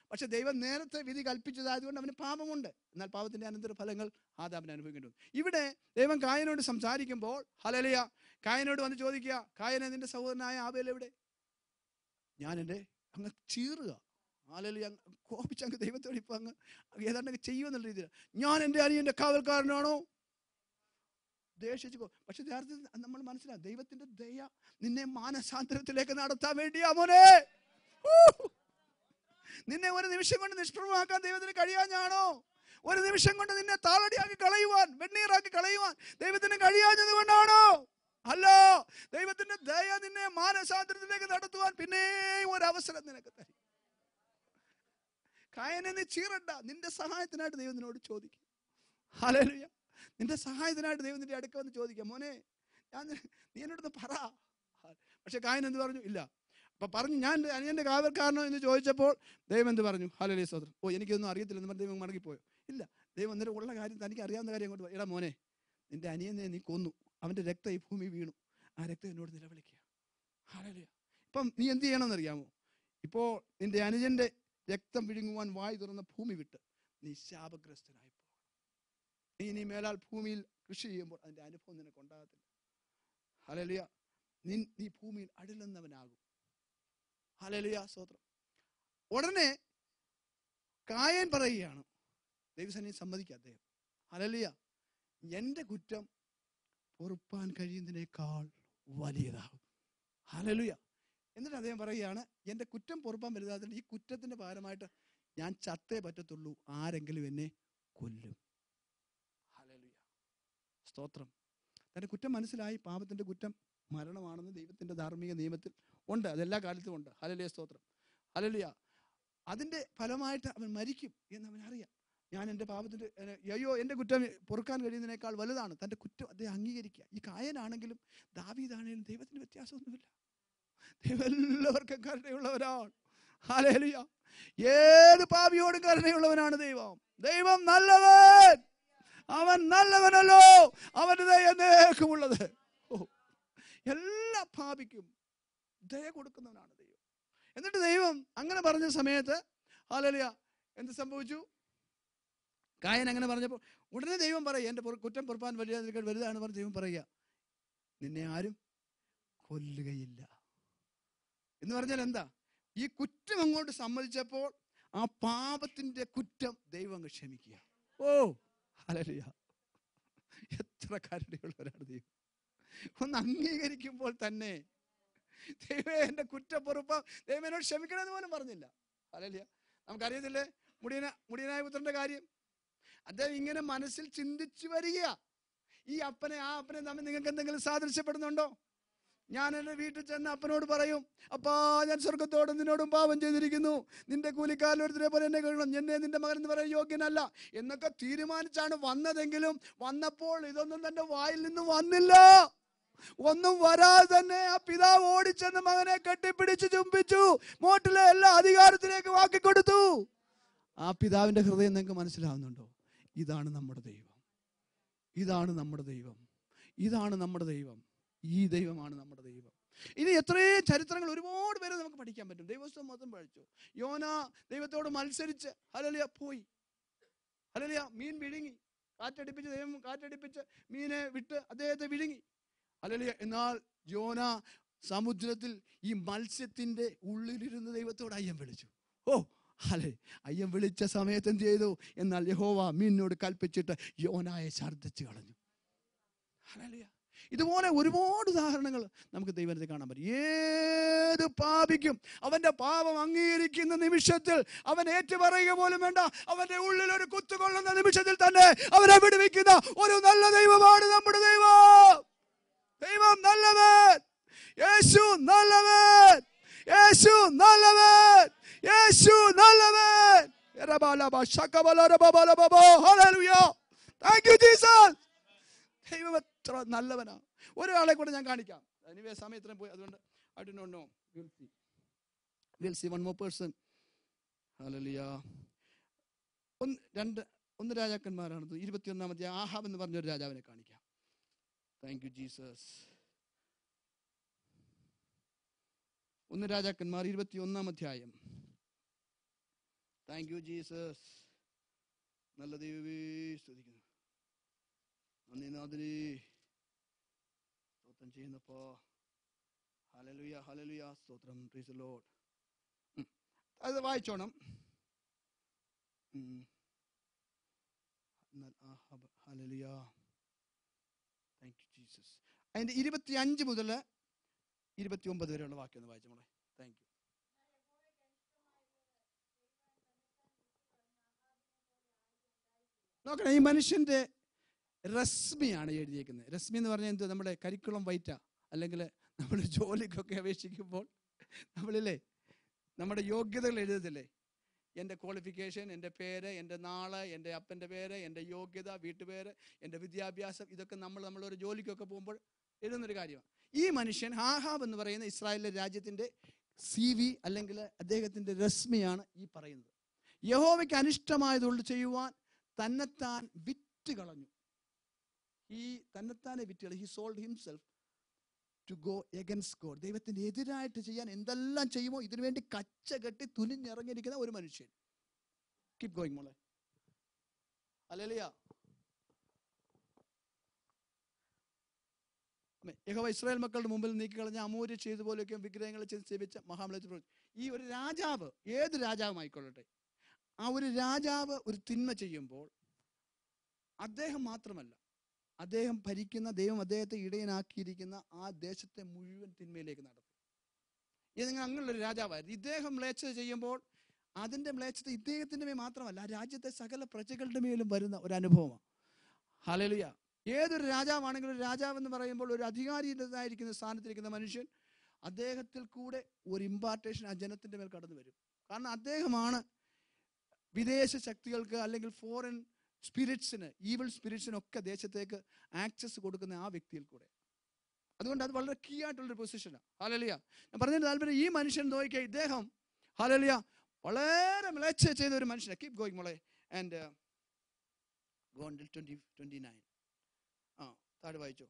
പക്ഷെ ദൈവം നേരത്തെ വിധി കൽപ്പിച്ചതായതുകൊണ്ട് അവന് പാപമുണ്ട് എന്നാൽ പാപത്തിന്റെ അനന്തര ഫലങ്ങൾ ആദാമിന് അനുഭവിക്കേണ്ടി വന്നു ഇവിടെ ദൈവം കായനോട് സംസാരിക്കുമ്പോൾ ഹലലിയ കായനോട് വന്ന് ചോദിക്കുക കായനെ നിന്റെ സഹോദരനായ ആബേൽ എവിടെ ഞാൻ എൻ്റെ അങ്ങ് ചീറുക ആലലി കോപിച്ചങ്ങ് ദൈവത്തോട് ഇപ്പൊ അങ്ങ് ഏതാണ്ടൊക്കെ ചെയ്യുമെന്നുള്ള രീതിയിൽ ഞാൻ എൻ്റെ അനിയൻ്റെ കാവൽക്കാരനാണോ ദേഷിച്ചു പക്ഷെ യഥാർത്ഥത്തിൽ നമ്മൾ മനസ്സിലാവും ദൈവത്തിന്റെ ദയ നിന്നെ മാനസാന്തരത്തിലേക്ക് നടത്താൻ വേണ്ടിയാ മോനെ ഊ! നിന്നെ ഒരു നിമിഷം കൊണ്ട് നിഷ്പ്രഭമാക്കാൻ ദൈവത്തിന് കഴിയാഞ്ഞാണോ ഒരു നിമിഷം കൊണ്ട് നിന്നെ താളടിയാക്കി കളയുവാൻ വെണ്ണീറാക്കി കളയുവാൻ ദൈവത്തിന് കഴിയാഞ്ഞത് കൊണ്ടാണോ അല്ല ദൈവത്തിന്റെ ദയ നിന്നെ മാനസാന്തരത്തിലേക്ക് നടത്തുവാൻ പിന്നെയും ഒരു അവസരം നിനക്ക് തരും കായനെ നീ ചീറണ്ട നിന്റെ സഹായത്തിനായിട്ട് ദൈവം നിന്നോട് ചോദിക്കും ഹല്ലേലൂയ നിന്റെ സഹായത്തിനായിട്ട് ദൈവം നിന്റെ അടുക്ക വന്ന് ചോദിക്കാം മോനെ ഞാൻ നിന- നീ എന്നോടൊന്ന് പറ പക്ഷെ കായൻ എന്ത് പറഞ്ഞു ഇല്ല അപ്പൊ പറഞ്ഞു ഞാൻ എൻ്റെ അനിയന്റെ കാവൽക്കാരനോ എന്ന് ചോദിച്ചപ്പോൾ ദൈവം എന്ത് പറഞ്ഞു ഹലലേ സോദരൻ ഓ എനിക്കൊന്നും അറിയത്തില്ല എന്ന് പറഞ്ഞ് ദൈവം മടങ്ങിപ്പോയോ ഇല്ല ദൈവം അന്നേരം ഉള്ള കാര്യം തനിക്ക് അറിയാവുന്ന കാര്യം അങ്ങോട്ട് എടാ മോനെ നിന്റെ അനിയനെ നീ കൊന്നു അവന്റെ രക്തം ഈ ഭൂമി വീണു ആ രക്തം എന്നോട് നിലവിളിക്കുക ഹലലിയ ഇപ്പം നീ എന്ത് ചെയ്യണമെന്നറിയാമോ ഇപ്പോൾ നിന്റെ അനുജന്റെ രക്തം വിഴുങ്ങുവാൻ വായി തുറന്ന ഭൂമി വിട്ട് നീ ശാപഗ്രസ്തനായി പോകണം നീ ഇനി മേലാൽ ഭൂമിയിൽ കൃഷി ചെയ്യുമ്പോൾ അതിന്റെ അനുഭവം നിനക്ക് ഉണ്ടാകത്തില്ല ഹലലിയ നീ നീ ഭൂമിയിൽ അടിലുന്നവനാകും ഹലലിയ സ്തോത്രം ഉടനെ കായൻ പറയുകയാണ് ദൈവസനെ സമ്മതിക്കുക അദ്ദേഹം ഹലലിയ എൻ്റെ കുറ്റം പൊറുപ്പാൻ കഴിയുന്നതിനേക്കാൾ വലിയതാകും ഹലലുയ എന്നിട്ട് അദ്ദേഹം പറയുകയാണ് എൻ്റെ കുറ്റം പൊറുപ്പാൻ വലുതാകുന്നത് ഈ കുറ്റത്തിന്റെ ഭാരമായിട്ട് ഞാൻ ചത്തേ പറ്റത്തുള്ളൂ ആരെങ്കിലും എന്നെ കൊല്ലും ഹലലുയ സ്തോത്രം തൻ്റെ കുറ്റം മനസ്സിലായി പാപത്തിന്റെ കുറ്റം മരണമാണെന്ന് ദൈവത്തിന്റെ ധാർമ്മിക നിയമത്തിൽ ഉണ്ട് അതെല്ലാ കാലത്തും ഉണ്ട് ഹലലിയ സ്തോത്രം ഹലലിയ അതിന്റെ ഫലമായിട്ട് അവൻ മരിക്കും എന്ന് അവൻ അറിയാം ഞാൻ എൻ്റെ പാപത്തിന്റെ ഏ, അയ്യോ എൻ്റെ കുറ്റം പൊറുക്കാൻ കഴിയുന്നതിനേക്കാൾ വലുതാണ് തൻ്റെ കുറ്റം അദ്ദേഹം അംഗീകരിക്കുക ഈ കായനാണെങ്കിലും ദാവീദാണെങ്കിലും ദൈവത്തിന് വ്യത്യാസമൊന്നുമില്ല ദൈവം എല്ലാവർക്കും കരുണയുള്ളവരാണ് ഹല്ലേലൂയ ഏത് പാപിയോടും കരുണയുള്ളവനാണ് ദൈവം ദൈവം നല്ലവൻ അവൻ നല്ലവനല്ലോ അവന്റെ ദയ എന്നേക്കുമുള്ളത് ഓ എല്ലാ പാപിക്കും ദയ കൊടുക്കുന്നവനാണ് ദൈവം എന്നിട്ട് ദൈവം അങ്ങനെ പറഞ്ഞ സമയത്ത് ഹാലലിയ എന്ത് സംഭവിച്ചു കായൻ അങ്ങനെ പറഞ്ഞപ്പോൾ ഉടനെ ദൈവം പറയുക എൻ്റെ പൊറ- കുറ്റം പൊറുപ്പാൻ വലിയ വലുതാണ് പറഞ്ഞ് ദൈവം പറയുക നിന്നെ ആരും കൊല്ലുകയില്ല എന്ന് പറഞ്ഞാൽ എന്താ ഈ കുറ്റം അങ്ങോട്ട് സമ്മതിച്ചപ്പോൾ ആ പാപത്തിന്റെ കുറ്റം ദൈവം അങ്ങ് ക്ഷമിക്കുക ഓ ഹലലിയ എത്ര കരുണയുള്ളവരാണ് ദൈവം ഒന്ന് അംഗീകരിക്കുമ്പോൾ തന്നെ ദൈവം എന്റെ കുറ്റപ്പൊറുപ്പം ദൈവം എന്നോട് ക്ഷമിക്കണമെന്ന് പോലും പറഞ്ഞില്ല ഹലലിയ നമുക്കറിയത്തില്ലേ മുടിയന മുടിയനായ പുത്രന്റെ കാര്യം അദ്ദേഹം ഇങ്ങനെ മനസ്സിൽ ചിന്തിച്ചു വരിക ഈ അപ്പനെ ആ അപ്പനെ തമ്മിൽ നിങ്ങൾക്ക് എന്തെങ്കിലും സാദൃശ്യപ്പെടുന്നുണ്ടോ ഞാൻ എൻ്റെ വീട്ടിൽ ചെന്ന് അപ്പനോട് പറയും അപ്പാ ഞാൻ സ്വർഗത്തോടും നിന്നോടും പാപം ചെയ്തിരിക്കുന്നു നിന്റെ കൂലിക്കാരനൊരുത്തിനെ പോലെ എന്നെ കഴിയണം എന്നെ നിന്റെ മകൻ എന്ന് പറയാൻ യോഗ്യനല്ല എന്നൊക്കെ തീരുമാനിച്ചാണ് വന്നതെങ്കിലും വന്നപ്പോൾ ഇതൊന്നും തന്റെ വായിൽ നിന്ന് വന്നില്ല ഒന്നും വരാതെ തന്നെ ആ പിതാവ് ഓടിച്ചെന്ന് മകനെ കെട്ടിപ്പിടിച്ച് ചുംബിച്ചു മോട്ടിലെ എല്ലാ അധികാരത്തിലേക്ക് വാക്കി കൊടുത്തു ആ പിതാവിന്റെ ഹൃദയം നിങ്ങൾക്ക് മനസ്സിലാവുന്നുണ്ടോ ഇതാണ് നമ്മുടെ ദൈവം ഇതാണ് നമ്മുടെ ദൈവം ഇതാണ് നമ്മുടെ ദൈവം ഈ ദൈവമാണ് നമ്മുടെ ദൈവം ഇനി എത്രയും ചരിത്രങ്ങൾ ഒരുപാട് പേര് നമുക്ക് പഠിക്കാൻ പറ്റും ദൈവസ്ഥം മൊത്തം പഠിച്ചു യോന ദൈവത്തോട് മത്സരിച്ച് ഹലലിയ പോയി ഹലലിയ മീൻ വിഴുങ്ങി കാറ്റടിപ്പിച്ച് ദൈവം കാറ്റടിപ്പിച്ച് മീനെ വിട്ട് അദ്ദേഹത്തെ വിഴുങ്ങി ഹലലിയ എന്നാൽ യോന സമുദ്രത്തിൽ ഈ മത്സ്യത്തിന്റെ ഉള്ളിലിരുന്ന് ദൈവത്തോട് അയ്യം വിളിച്ചു ഓ അല്ലെ അയ്യം വിളിച്ച സമയത്ത് എന്ത് ചെയ്തു എന്നാൽ യഹോവ മീനിനോട് കൽപ്പിച്ചിട്ട് യോനായെ ഛർദ്ദിച്ചു കളഞ്ഞു ഹല്ലേലൂയ. ഇതുപോലെ ഒരുപാട് ഉദാഹരണങ്ങൾ നമുക്ക് ദൈവത്തിൽ കാണാൻ പറ്റും ഏത് പാപിക്കും അവന്റെ പാപം അംഗീകരിക്കുന്ന നിമിഷത്തിൽ അവൻ ഏറ്റുപറയുക പോലും വേണ്ട അവന്റെ ഉള്ളിൽ ഒരു കുത്തുകൊള്ളുന്ന നിമിഷത്തിൽ തന്നെ അവനെ വിടുവിക്കുന്ന ഒരു നല്ല ദൈവമാണ് നമ്മുടെ ദൈവം ദൈവം നല്ലവൻ യേശു നല്ലവൻ യേശു നല്ലവൻ യേശു നല്ലവൻ എറബാലബ ശകബലരബബലബബ. Hallelujah. Thank you, Jesus. ദൈവം എത്ര നല്ലവനാ ഒരാളെ കൂടെ ഞാൻ കാണിക്കാം എനിവേ സമയത്തിനും പോയി അതുകൊണ്ട് I do not know will see will see one more person hallelujah ഒന്ന് രണ്ട് ഒന്ന് രാജാക്കന്മാരാണ് ഇരുപത്തിയൊന്നാമത്തെ ആഹാബ് എന്ന് പറഞ്ഞ ഒരു രാജാവിനെ കാണിക്കാം താങ്ക് യു ജീസസ് ഒന്ന് രാജാക്കന്മാർ ഇരുപത്തി ഒന്നാം അധ്യായം താങ്ക് യു ജീസസ് നല്ല ദൈവമേ സ്തുതിക്കുന്നു നന്ദി നാഥനേ സ്തോത്രം ചെയ്യുന്നപ്പോ ഹലലുയ ഹലലുയ സ്തോത്രം പ്രീസ് ലോഡ് അത് വായിച്ചോണം ഉം. എന്നാൽ Ahab hallelujah. Thank you, Jesus. അതിന്റെ ഇരുപത്തി അഞ്ച് മുതൽ ഇരുപത്തി ഒമ്പത് വരെയുള്ള വാക്യം ഒന്ന് വായിച്ചു മോളെ താങ്ക് യു നോക്കണം ഈ മനുഷ്യന്റെ രശ്മിയാണ് എഴുതിയേക്കുന്നത് രശ്മി എന്ന് പറഞ്ഞാൽ എന്ത് നമ്മുടെ കരിക്കുളം വൈറ്റ അല്ലെങ്കിൽ നമ്മൾ ജോലിക്കൊക്കെ അപേക്ഷിക്കുമ്പോൾ നമ്മളില്ലേ നമ്മുടെ യോഗ്യതകൾ എഴുതത്തില്ലേ എൻ്റെ ക്വാളിഫിക്കേഷൻ എൻ്റെ പേര് എൻ്റെ നാള് എൻ്റെ അപ്പൻ്റെ പേര് എൻ്റെ യോഗ്യത വീട്ടുപേര് എൻ്റെ വിദ്യാഭ്യാസം ഇതൊക്കെ നമ്മൾ നമ്മളൊരു ജോലിക്കൊക്കെ പോകുമ്പോൾ എഴുതുന്നൊരു കാര്യമാണ് ഈ മനുഷ്യൻ ഹാഹാബ് എന്ന് പറയുന്ന ഇസ്രായേലിലെ രാജ്യത്തിൻ്റെ സി വി അല്ലെങ്കിൽ അദ്ദേഹത്തിൻ്റെ രശ്മിയാണ് ഈ പറയുന്നത് യഹോവയ്ക്ക് അനിഷ്ടമായതുകൊണ്ട് ചെയ്യുവാൻ തന്നെത്താൻ വിറ്റ് കളഞ്ഞു ഈ തന്നെത്താനെ വിറ്റ് കളഞ്ഞു he sold himself to go against God ദൈവത്തിന് എതിരായിട്ട് ചെയ്യാൻ എന്തെല്ലാം ചെയ്യുമോ ഇതിനു വേണ്ടി കച്ച കെട്ടി തുനിഞ്ഞിറങ്ങിയിരിക്കുന്ന ഒരു മനുഷ്യൻ കീപ് ഗോയിങ് മോളെ അല്ലല്ലയ യഹോവ ഇസ്രായേൽ മക്കളുടെ മുമ്പിൽ നീക്കിക്കളഞ്ഞ അമൂര്യ ചെയ്തു പോലെയൊക്കെ വിഗ്രഹങ്ങൾ ചെയ്ത് സേവിച്ച മഹാമലത്തിൽ പ്രവർത്തി ഈ ഒരു രാജാവ് ഏത് രാജാവുമായിക്കൊള്ളട്ടെ ആ ഒരു രാജാവ് ഒരു തിന്മ ചെയ്യുമ്പോൾ അദ്ദേഹം മാത്രമല്ല അദ്ദേഹം ഭരിക്കുന്ന ദൈവം അദ്ദേഹത്തെ ഇടയനാക്കിയിരിക്കുന്ന ആ ദേശത്തെ മുഴുവൻ തിന്മയിലേക്ക് നടത്തും ഇത് നിങ്ങൾ അങ്ങനെയുള്ളൊരു രാജാവായിരുന്നു ഇദ്ദേഹം മ്ലേച്ഛത ചെയ്യുമ്പോൾ അതിൻ്റെ മ്ലേച്ഛത ഇദ്ദേഹത്തിൻ്റെ മേൽ മാത്രമല്ല ആ രാജ്യത്തെ സകല പ്രജകളുടെ മേലും വരുന്ന ഒരു അനുഭവമാണ് ഹലലിയ ഏതൊരു രാജാവാണെങ്കിലും ഒരു രാജാവ് എന്ന് പറയുമ്പോൾ ഒരു അധികാരിയുടേതായിരിക്കുന്ന സ്ഥാനത്തിരിക്കുന്ന മനുഷ്യൻ അദ്ദേഹത്തിൽ കൂടെ ഒരു ഇമ്പാർട്ടേഷൻ ആ ജനത്തിൻ്റെ മേൽ കടന്നു വരും കാരണം അദ്ദേഹമാണ് വിദേശ ശക്തികൾക്ക് അല്ലെങ്കിൽ ഫോറിൻ സ്പിരിറ്റ്സിന് ഈവിൾ സ്പിരിറ്റ്സിനൊക്കെ ദേശത്തേക്ക് ആക്സസ് കൊടുക്കുന്ന ആ വ്യക്തിയിൽ കൂടെ അതുകൊണ്ട് അത് വളരെ കീ ആയിട്ടുള്ളൊരു പൊസിഷനാണ് ഹാലലിയ ഞാൻ പറഞ്ഞതിന് താല്പര്യം ഈ മനുഷ്യൻ നോക്കിയ ഇദ്ദേഹം ഹാലലിയ വളരെ മിളച്ച ചെയ്ത ഒരു മനുഷ്യനാണ് കീപ് ഗോയിങ് മോളെ ആൻഡ് ഗോണ്ടിൽ ട്വൻറ്റി ട്വൻറ്റി നയൻ ആ താഴെ വായിച്ചോ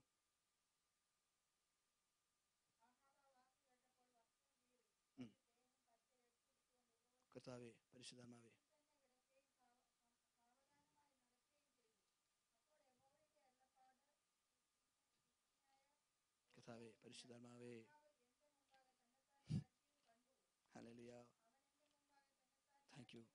ഉം. കർത്താവേ പരിശുദ്ധമാവേ കർത്താവേ പരിശുദ്ധാത്മാവേ ഹല്ലേലൂയ താങ്ക് യു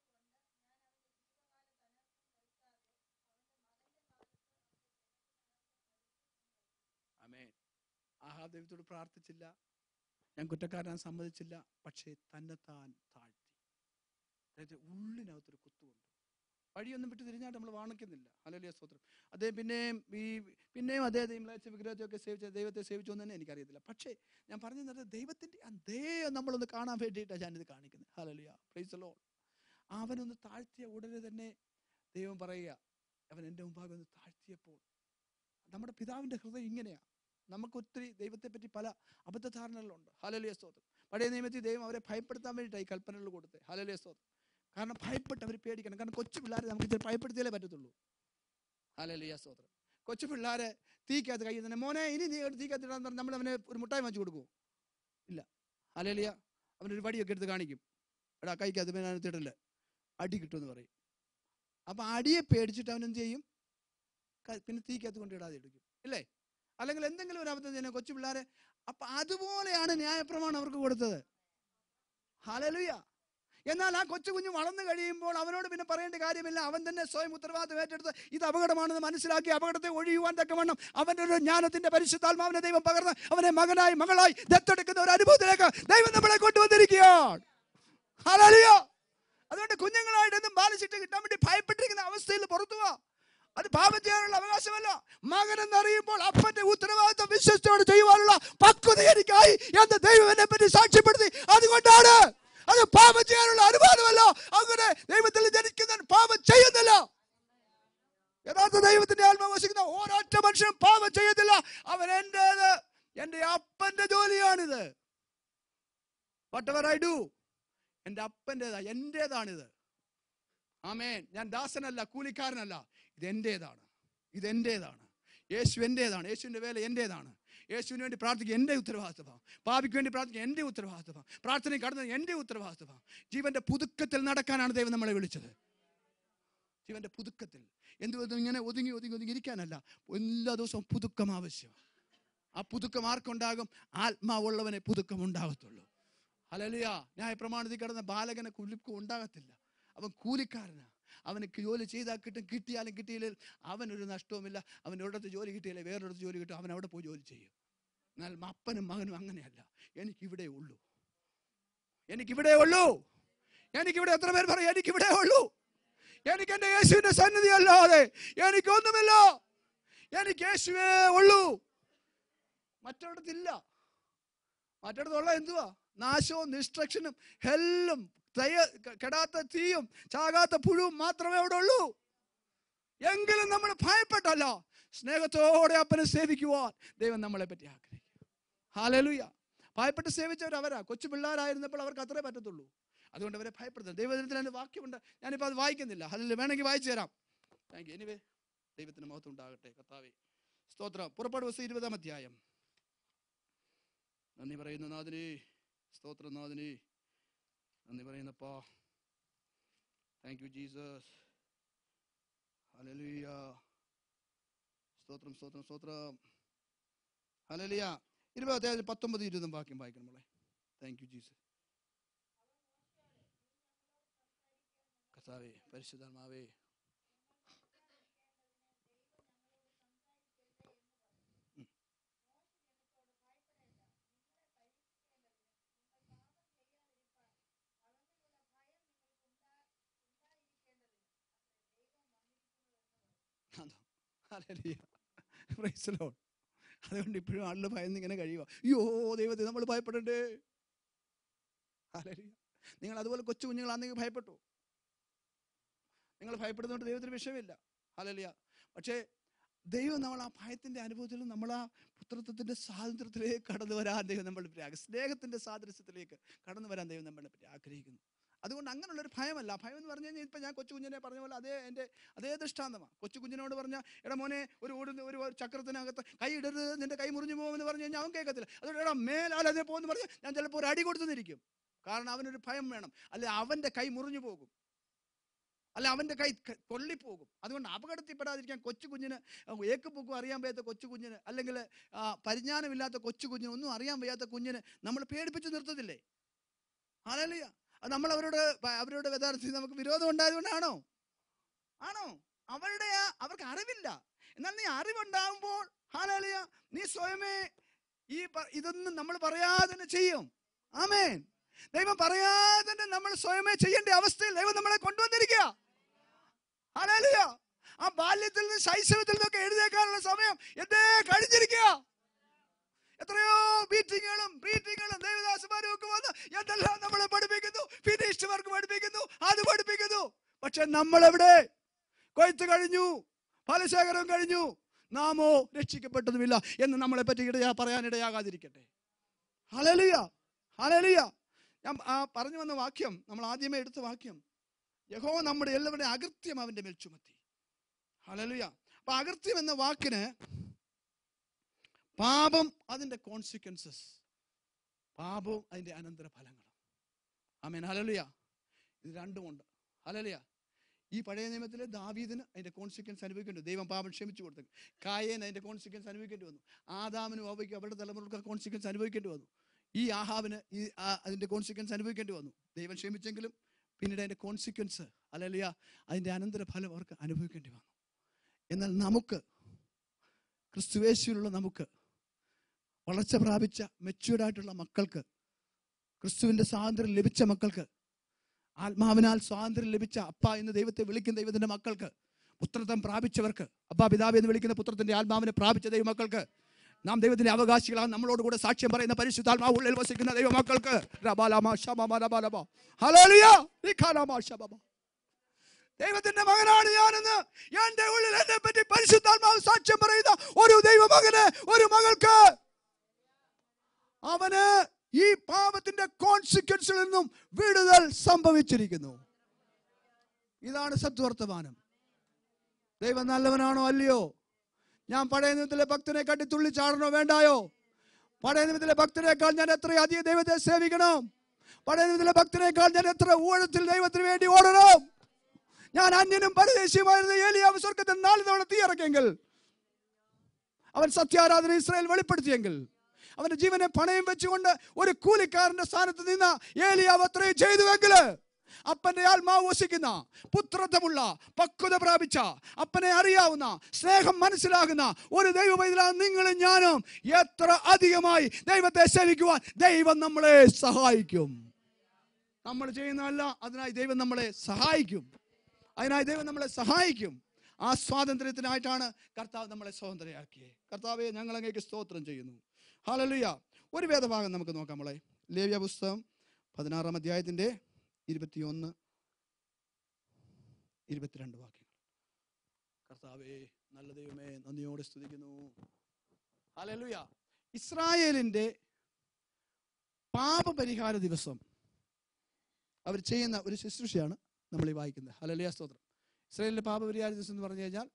ആമേൻ ആഹാ ദൈവത്തോട് പ്രാർത്ഥിച്ചില്ല ഞാൻ കുറ്റക്കാരൻ സമ്മതിച്ചില്ല പക്ഷേ തന്നെത്താൻ താഴ്ത്തി അതായത് ഉള്ളിനകത്തൊരു കുത്തുകൊണ്ട് വഴിയൊന്നും വിട്ട് തിരിഞ്ഞായിട്ട് നമ്മൾ വാണിക്കുന്നില്ല ഹല്ലേലൂയ സ്തോത്രം അദ്ദേഹം പിന്നെയും ഈ പിന്നെയും അദ്ദേഹത്തെ ഇംലാച്ച വിഗ്രഹത്തെയൊക്കെ സേവിച്ച ദൈവത്തെ സേവിച്ചു എന്ന് തന്നെ എനിക്കറിയത്തില്ല പക്ഷേ ഞാൻ പറഞ്ഞു തന്നത് ദൈവത്തിൻ്റെ ആ ദൈവം നമ്മളൊന്ന് കാണാൻ വേണ്ടിയിട്ടാണ് ഞാനിത് കാണിക്കുന്നത് ഹലലിയ പ്രൈസ് ലോ അവനൊന്ന് താഴ്ത്തിയ ഉടനെ തന്നെ ദൈവം പറയുക അവൻ എൻ്റെ മുമ്പാകെ ഒന്ന് താഴ്ത്തിയപ്പോൾ നമ്മുടെ പിതാവിൻ്റെ ഹൃദയം ഇങ്ങനെയാണ് നമുക്ക് ഒത്തിരി ദൈവത്തെ പറ്റി പല അബദ്ധധാരണകളുണ്ട് ഹലലിയ സ്തോത്രം പഴയ നിയമത്തിൽ ദൈവം അവരെ ഭയപ്പെടുത്താൻ വേണ്ടിയിട്ടാണ് ഈ കൽപ്പനകൾ കൊടുത്തത് ഹലലിയ സ്തോത്രം കാരണം ഭയപ്പെട്ട് അവർ പേടിക്കണം കാരണം കൊച്ചു പിള്ളേരെ നമുക്ക് ഇച്ചിരി ഭയപ്പെടുത്തിയാലേ പറ്റത്തുള്ളൂ ഹലലിയ സ്തോത്രം കൊച്ചു പിള്ളേരെ തീക്കകത്ത് കയ്യിൽ തന്നെ മോനെ ഇനി നീ എടുത്ത് തീക്കകത്ത് ഇടാന്ന് പറഞ്ഞ് നമ്മൾ അവനെ ഒരു മുട്ടായി വാങ്ങിച്ചു കൊടുക്കുമോ ഇല്ല ഹലലിയ അവനൊരു വടിയൊക്കെ എടുത്ത് കാണിക്കും എടാ കൈക്കകത്ത് പിന്നെ അതിനകത്തിടല്ലേ അടി കിട്ടുമെന്ന് പറയും അപ്പം അടിയെ പേടിച്ചിട്ട് അവൻ എന്ത് ചെയ്യും ക- പിന്നെ തീക്കകത്ത് കൊണ്ട് ഇടാതെ എടുക്കും ഇല്ലേ അല്ലെങ്കിൽ എന്തെങ്കിലും ഒരു അബദ്ധം ചെയ്യുന്ന കൊച്ചു പിള്ളേരെ അപ്പൊ അതുപോലെയാണ് ന്യായപ്രമാണം അവർക്ക് കൊടുത്തത് ഹലലുയ എന്നാൽ ആ കൊച്ചു കുഞ്ഞ് വളർന്നു കഴിയുമ്പോൾ അവനോട് പിന്നെ പറയേണ്ട കാര്യമില്ല അവൻ തന്നെ സ്വയം ഉത്തരവാദിത്വം ഏറ്റെടുത്ത് ഇത് അപകടമാണെന്ന് മനസ്സിലാക്കി അപകടത്തെ ഒഴിയുവാൻ തക്കവണ്ണം അവന്റെ ഒരു ജ്ഞാനത്തിന്റെ പരിശുദ്ധാത്മാവിനെ ദൈവം പകർന്ന് അവനെ മകനായി മകളായി ദത്തെടുക്കുന്ന ഒരു അനുഭവത്തിലേക്ക് ദൈവം നമ്മളെ കൊണ്ടുവന്നിരിക്കുകയാണ് ഹലലുയ അതുകൊണ്ട് കുഞ്ഞുങ്ങളായിട്ടൊന്നും ബാലിച്ചിട്ട് കിട്ടാൻ വേണ്ടി ഭയപ്പെട്ടിരിക്കുന്ന അവസ്ഥയിൽ പുറത്തു പോവാ അത് പാപം ചെയ്യാനുള്ള അവകാശമല്ല മകൻ എന്നറിയുമ്പോൾ അപ്പന്റെ ഉത്തരവാദിത്വം വിശ്വസിച്ചോട് ചെയ്യുവാനുള്ള പക്വത എനിക്കായി എന്ന് ദൈവം എന്നെ പറ്റി സാക്ഷ്യപ്പെടുത്തി അതുകൊണ്ടാണ് അത് പാപം ചെയ്യാനുള്ള അനുവാദമല്ല അങ്ങനെ ദൈവത്തിൽ ജനിക്കുന്ന പാപം ചെയ്യുന്നില്ല യഥാർത്ഥ ദൈവത്തിന്റെ ആത്മാവ് വസിക്കുന്ന ഓരോറ്റ മനുഷ്യനും പാപം ചെയ്യത്തില്ല അവൻ എന്റേത് എന്റെ അപ്പന്റെ ജോലിയാണിത് വട്ട് എവർ ഐ ഡു എന്റെ അപ്പൻ്റെതാ എന്റേതാണിത് ആമേൻ ഞാൻ ദാസനല്ല കൂലിക്കാരനല്ല ഇത് എന്റേതാണ് ഇത് എന്റേതാണ് യേശു എന്റേതാണ് യേശുവിന്റെ വേല എന്റേതാണ് യേശുവിന് വേണ്ടി പ്രാർത്ഥിക്കുക എൻ്റെ ഉത്തരവാദിത്വമാണ് പാപിക്ക് വേണ്ടി പ്രാർത്ഥിക്കുക എൻ്റെ ഉത്തരവാദിത്വമാണ് പ്രാർത്ഥനയിൽ കടന്നത് എൻ്റെ ഉത്തരവാദിത്വമാണ് ജീവന്റെ പുതുക്കത്തിൽ നടക്കാനാണ് ദൈവം നമ്മളെ വിളിച്ചത് ജീവന്റെ പുതുക്കത്തിൽ എന്ത് ഇങ്ങനെ ഒതുങ്ങി ഒതുങ്ങി ഒതുങ്ങി ഇരിക്കാനല്ല എല്ലാ ദിവസവും പുതുക്കം ആവശ്യം ആ പുതുക്കം ആർക്കുണ്ടാകും ആത്മാവുള്ളവനെ പുതുക്കം ഉണ്ടാകത്തുള്ളൂ അലലിയ ന്യായ പ്രമാണത്തിൽ കിടന്ന ബാലകനെ കുലുക്കം ഉണ്ടാകത്തില്ല അവൻ കൂലിക്കാരനാ അവന് ജോലി ചെയ്താൽ കിട്ടും കിട്ടിയാലും കിട്ടിയില്ലെങ്കിൽ അവനൊരു നഷ്ടവുമില്ല അവൻ ഒരിടത്ത് ജോലി കിട്ടിയില്ലേ വേറൊരിടത്ത് ജോലി കിട്ടും അവൻ അവിടെ പോയി ജോലി ചെയ്യും എന്നാൽ അപ്പനും മകനും അങ്ങനെയല്ല എനിക്കിവിടെ ഉള്ളൂ എനിക്കിവിടെ ഉള്ളൂ എനിക്കിവിടെ എത്ര പേർ പറയും എനിക്കിവിടെ ഉള്ളൂ എനിക്ക് എൻ്റെ യേശുവിന്റെ സന്നിധി അല്ലാതെ എനിക്കൊന്നുമില്ല എനിക്ക് യേശുവേ ഉള്ളൂ മറ്റൊരിടത്തില്ല മറ്റൊരിടത്തുള്ള എന്തുവാ നാശവും നിസ്ട്രക്ഷനും ഹെല്ലും തയ്യ കെടാത്ത തീയും ചാകാത്ത പുഴുവും മാത്രമേ അവിടെ ഉള്ളൂ എങ്കിലും നമ്മൾ ഭയപ്പെട്ടല്ല സ്നേഹത്തോടെ അപ്പനെ സേവിക്കുവാൻ ദൈവം നമ്മളെ പറ്റി ആഗ്രഹിക്കും ഹാലലുയ ഭയപ്പെട്ട് സേവിച്ചവർ അവരാ കൊച്ചു പിള്ളേരായിരുന്നപ്പോൾ അവർക്ക് അത്രേ പറ്റത്തുള്ളൂ അതുകൊണ്ട് അവരെ ഭയപ്പെടുത്തുന്നത് ദൈവദിനത്തിൽ എൻ്റെ വാക്യമുണ്ട് ഞാനിപ്പോൾ അത് വായിക്കുന്നില്ല അതിൽ വേണമെങ്കിൽ വായിച്ചു തരാം താങ്ക് യു എനിവേ ദൈവത്തിന് മഹത്വം ഉണ്ടാകട്ടെ കർത്താവേ സ്തോത്രം പുറപ്പാട് ദിവസം ഇരുപതാം അധ്യായം നന്ദി പറയുന്ന നാഥനെ സ്തോത്രം നാഥനെ നന്ദി പറയുന്നപ്പാ താങ്ക് യു ജീസസ് ഹലലുയ സ്തോത്രം സ്തോത്രം സ്തോത്രം ഹലലിയ ഇരുപത് അധ്യായത്തിൽ പത്തൊമ്പത് ഇരുപതും വാക്യം വായിക്കണം മോളെ താങ്ക് യു ജീസസ് കർത്താവേ പരിശുദ്ധാത്മാവേ ഉം. അതോ ഹല്ലേലൂയ. Praise the Lord. അതുകൊണ്ട് ഇപ്പോഴും ആളുകൾ ഭയന്ന് ഇങ്ങനെ കഴിയുക അയ്യോ ദൈവത്തെ നമ്മൾ ഭയപ്പെടണ്ടേ ഹല്ലേലൂയ. നിങ്ങൾ അതുപോലെ കൊച്ചു കുഞ്ഞുങ്ങളാണെങ്കിൽ ഭയപ്പെട്ടു നിങ്ങൾ ഭയപ്പെടുന്നതുകൊണ്ട് ദൈവത്തിന് വിഷയമില്ല ഹലലിയ പക്ഷേ ദൈവം നമ്മൾ ആ ഭയത്തിന്റെ അനുഭവത്തിലും നമ്മൾ ആ പുത്രത്വത്തിന്റെ സ്വാതന്ത്ര്യത്തിലേക്ക് കടന്നു വരാൻ ദൈവം നമ്മളെ പറ്റി ആഗ്രഹിക്കുന്നു സ്നേഹത്തിന്റെ സാദൃശ്യത്തിലേക്ക് കടന്നു വരാൻ ദൈവം നമ്മളെ പറ്റി ആഗ്രഹിക്കുന്നു അതുകൊണ്ട് അങ്ങനെയുള്ള ഒരു ഭയമല്ല ഭയം എന്ന് പറഞ്ഞു കഴിഞ്ഞാൽ ഇപ്പം ഞാൻ കൊച്ചു കുഞ്ഞിനെ പറഞ്ഞ പോലെ അതേ എൻ്റെ അതേ ദൃഷ്ടാന്തമാണ് കൊച്ചു കുഞ്ഞിനോട് പറഞ്ഞ എടാ മോനെ ഒരു ഓടുന്ന ഒരു ചക്രത്തിനകത്ത് കൈ ഇടരുത് നിന്റെ കൈ മുറിഞ്ഞു പോകുമെന്ന് പറഞ്ഞു കഴിഞ്ഞാൽ അവൻ കേൾക്കത്തില്ല അതുകൊണ്ട് എടാ മേലാൽ അതിനെ പോകുമെന്ന് പറഞ്ഞ് ഞാൻ ചിലപ്പോൾ ഒരു അടി കൊടുത്തുനിന്നിരിക്കും കാരണം അവനൊരു ഭയം വേണം അല്ലെ അവൻ്റെ കൈ മുറിഞ്ഞു പോകും അല്ല അവൻ്റെ കൈ ക- പൊള്ളിപ്പോകും അതുകൊണ്ട് അപകടത്തിൽപ്പെടാതിരിക്കാൻ കൊച്ചു കുഞ്ഞിന് ഏക്കുപൊക്കും അറിയാൻ വയ്യാത്ത കൊച്ചു കുഞ്ഞിന് അല്ലെങ്കിൽ ആ, പരിജ്ഞാനമില്ലാത്ത കൊച്ചു കുഞ്ഞിന് ഒന്നും അറിയാൻ വയ്യാത്ത കുഞ്ഞിന് നമ്മൾ പേടിപ്പിച്ച് നിർത്തത്തില്ലേ ആലലിയ അത് നമ്മൾ അവരോട് പ- അവരോട് യഥാർത്ഥത്തിൽ നമുക്ക് വിരോധം ഉണ്ടായതുകൊണ്ടാണോ ആണോ അവരുടെ ആ അവർക്ക് അറിവില്ല എന്നാൽ നീ അറിവുണ്ടാകുമ്പോൾ ഹാലാലിയ നീ സ്വയമേ ഈ പ- ഇതൊന്നും നമ്മൾ പറയാതെ തന്നെ ചെയ്യും ആമേൻ ദൈവം പറയാതെ തന്നെ നമ്മൾ സ്വയമേ ചെയ്യേണ്ട അവസ്ഥയിൽ ദൈവം നമ്മളെ കൊണ്ടുവന്നിരിക്കുക ഹാലാലിയ ആ ബാല്യത്തിൽ നിന്ന് ശൈശവത്തിൽ നിന്നൊക്കെ എഴുതേക്കാനുള്ള സമയം എന്തേ കഴിഞ്ഞിരിക്കുക എത്രയോ മീറ്റിങ്ങുകളും മീറ്റിങ്ങുകളും ദൈവദാസന്മാരും ഒക്കെ വന്ന് എന്തെല്ലാം നമ്മളെ പഠിപ്പിക്കുന്നു ഫിനിഷ്ഡ് വർക്ക് പഠിപ്പിക്കുന്നു അത് പഠിപ്പിക്കുന്നു പക്ഷെ നമ്മൾ എവിടെ കൊയ്ത്ത് കഴിഞ്ഞു ഫലശേഖരം കഴിഞ്ഞു നാമോ രക്ഷിക്കപ്പെട്ടതുമില്ല എന്ന് നമ്മളെ പറ്റി ഇടയാ പറയാൻ ഇടയാകാതിരിക്കട്ടെ ഹലലിയ ഹലലിയ ഞാൻ ആ പറഞ്ഞു വന്ന വാക്യം നമ്മൾ ആദ്യമേ എടുത്ത വാക്യം യഹോ നമ്മുടെ എല്ലാവരുടെയും അകൃത്യം അവന്റെ മേൽ ചുമത്തി ഹലലിയ അപ്പൊ അകൃത്യം എന്ന വാക്കിന് പാപം അതിൻ്റെ കോൺസിക്വൻസസ് പാപവും അതിൻ്റെ അനന്തരഫലങ്ങളും ആമേൻ ഹലലിയ ഇത് രണ്ടുമുണ്ട് ഹലലിയ ഈ പഴയ നിയമത്തിലെ ദാവീദിന് അതിൻ്റെ കോൺസിക്വൻസ് അനുഭവിക്കേണ്ടി വന്നു. ദൈവം പാപം ക്ഷമിച്ചു കൊടുത്തു കായേന് അതിൻ്റെ കോൺസിക്വൻസ് അനുഭവിക്കേണ്ടി വന്നു ആദാമിനും അവയ്ക്കും അവരുടെ തലമുറക്ക് കോൺസിക്വൻസ് അനുഭവിക്കേണ്ടി വന്നു ഈ ആഹാവിന് ഈ ആ- അതിൻ്റെ കോൺസിക്വൻസ് അനുഭവിക്കേണ്ടി വന്നു ദൈവം ക്ഷമിച്ചെങ്കിലും പിന്നീട് അതിൻ്റെ കോൺസിക്വൻസ് അല്ലല്ല അതിൻ്റെ അനന്തരഫലം അവർക്ക് അനുഭവിക്കേണ്ടി വന്നു എന്നാൽ നമുക്ക് ക്രിസ്തുവേശുവിലുള്ള നമുക്ക് വളർച്ച പ്രാപിച്ച മെച്യൂർഡ് ആയിട്ടുള്ള മക്കൾക്ക് ക്രിസ്തുവിന്റെ സ്വാതന്ത്ര്യം ലഭിച്ച മക്കൾക്ക് ആത്മാവിനാൽ സ്വാതന്ത്ര്യം ലഭിച്ച അപ്പ എന്ന് ദൈവത്തെ വിളിക്കുന്ന ദൈവത്തിന്റെ മക്കൾക്ക് പുത്രത്വം പ്രാപിച്ചവർക്ക് അപ്പ പിതാവ് എന്ന് വിളിക്കുന്ന പുത്രത്തിന്റെ ആത്മാവിനെ പ്രാപിച്ച ദൈവമക്കൾക്ക് നാം ദൈവത്തിന്റെ അവകാശികളാണ് നമ്മളോട് കൂടെ സാക്ഷ്യം പറയുന്ന പരിശുദ്ധാത്മാവ് ഉള്ളിൽ വസിക്കുന്ന ദൈവമക്കൾക്ക് റബാലാമ ശബമ റബാലമ. ഹല്ലേലൂയ. റിഖാലാമ ശബമ. ദൈവത്തിന്റെ മകനാണ് ഞാനെന്ന് എന്റെ ഉള്ളിൽ എന്നെ പറ്റി പരിശുദ്ധാത്മാവ് സാക്ഷ്യം പറയുന്ന ഒരു ദൈവമകന് ഒരു മകൾക്ക് അവന് ഈ പാപത്തിന്റെ കോൺസിക്വൻസിൽ നിന്നും വിടുതൽ സംഭവിച്ചിരിക്കുന്നു ഇതാണ് സത്വർത്തമാനം ദൈവം നല്ലവനാണോ അല്ലയോ ഞാൻ പഴയ നിയമത്തിലെ ഭക്തനെ കണ്ടി തുള്ളിച്ചാടണോ വേണ്ടായോ പഴയ നിമിത്തിലെ ഭക്തനേക്കാൾ ഞാൻ എത്ര അധികം ദൈവത്തെ സേവിക്കണം പഴയ നിമിത്തിലെ ഭക്തനേക്കാൾ ഞാൻ എത്ര ഊഴത്തിൽ ദൈവത്തിന് വേണ്ടി ഓടണം ഞാൻ അന്യനും പരദേശിയുമായിരുന്ന ഏലിയാവ് സ്വർഗത്തിൽ നാല് തവണ തീയിറക്കിയെങ്കിൽ അവൻ സത്യാരാധന ഇസ്രായേൽ വെളിപ്പെടുത്തിയെങ്കിൽ അവന്റെ ജീവനെ പണയം വെച്ചുകൊണ്ട് ഒരു കൂലിക്കാരന്റെ സ്ഥാനത്ത് നിന്ന് ഏലിയാവ് അത്രയും ചെയ്തുവെങ്കിൽ അപ്പന്റെ ആത്മാവ് വസിക്കുന്ന പുത്രത്വമുള്ള പക്വത പ്രാപിച്ച അപ്പനെ അറിയാവുന്ന സ്നേഹം മനസ്സിലാകുന്ന ഒരു ദൈവമൈതലാണ് നിങ്ങളും ഞാനും എത്ര അധികമായി ദൈവത്തെ സേവിക്കുവാൻ ദൈവം നമ്മളെ സഹായിക്കും നമ്മൾ ചെയ്യുന്നതല്ല അതിനായി ദൈവം നമ്മളെ സഹായിക്കും അതിനായി ദൈവം നമ്മളെ സഹായിക്കും ആ സ്വാതന്ത്ര്യത്തിനായിട്ടാണ് കർത്താവ് നമ്മളെ സ്വതന്ത്രയാക്കിയത് കർത്താവെ ഞങ്ങൾ അങ്ങേക്ക് സ്തോത്രം ചെയ്യുന്നു ഹാലലുയ ഒരു വേദഭാഗം നമുക്ക് നോക്കാം നമ്മളെ ലേവ്യ പുസ്തകം പതിനാറാം അധ്യായത്തിന്റെ ഇരുപത്തിയൊന്ന് ഇരുപത്തിരണ്ട് വാക്യങ്ങൾ കർത്താവേ നല്ല ദൈവമേ നന്ദിയോടെ സ്തുതിക്കുന്നു ഹാലലുയ ഇസ്രായേലിന്റെ പാപപരിഹാര ദിവസം അവർ ചെയ്യുന്ന ഒരു ശുശ്രൂഷയാണ് നമ്മൾ ഈ വായിക്കുന്നത് ഹലലിയ സ്തോത്രം ഇസ്രായേലിന്റെ പാപപരിഹാര ദിവസം എന്ന് പറഞ്ഞു കഴിഞ്ഞാൽ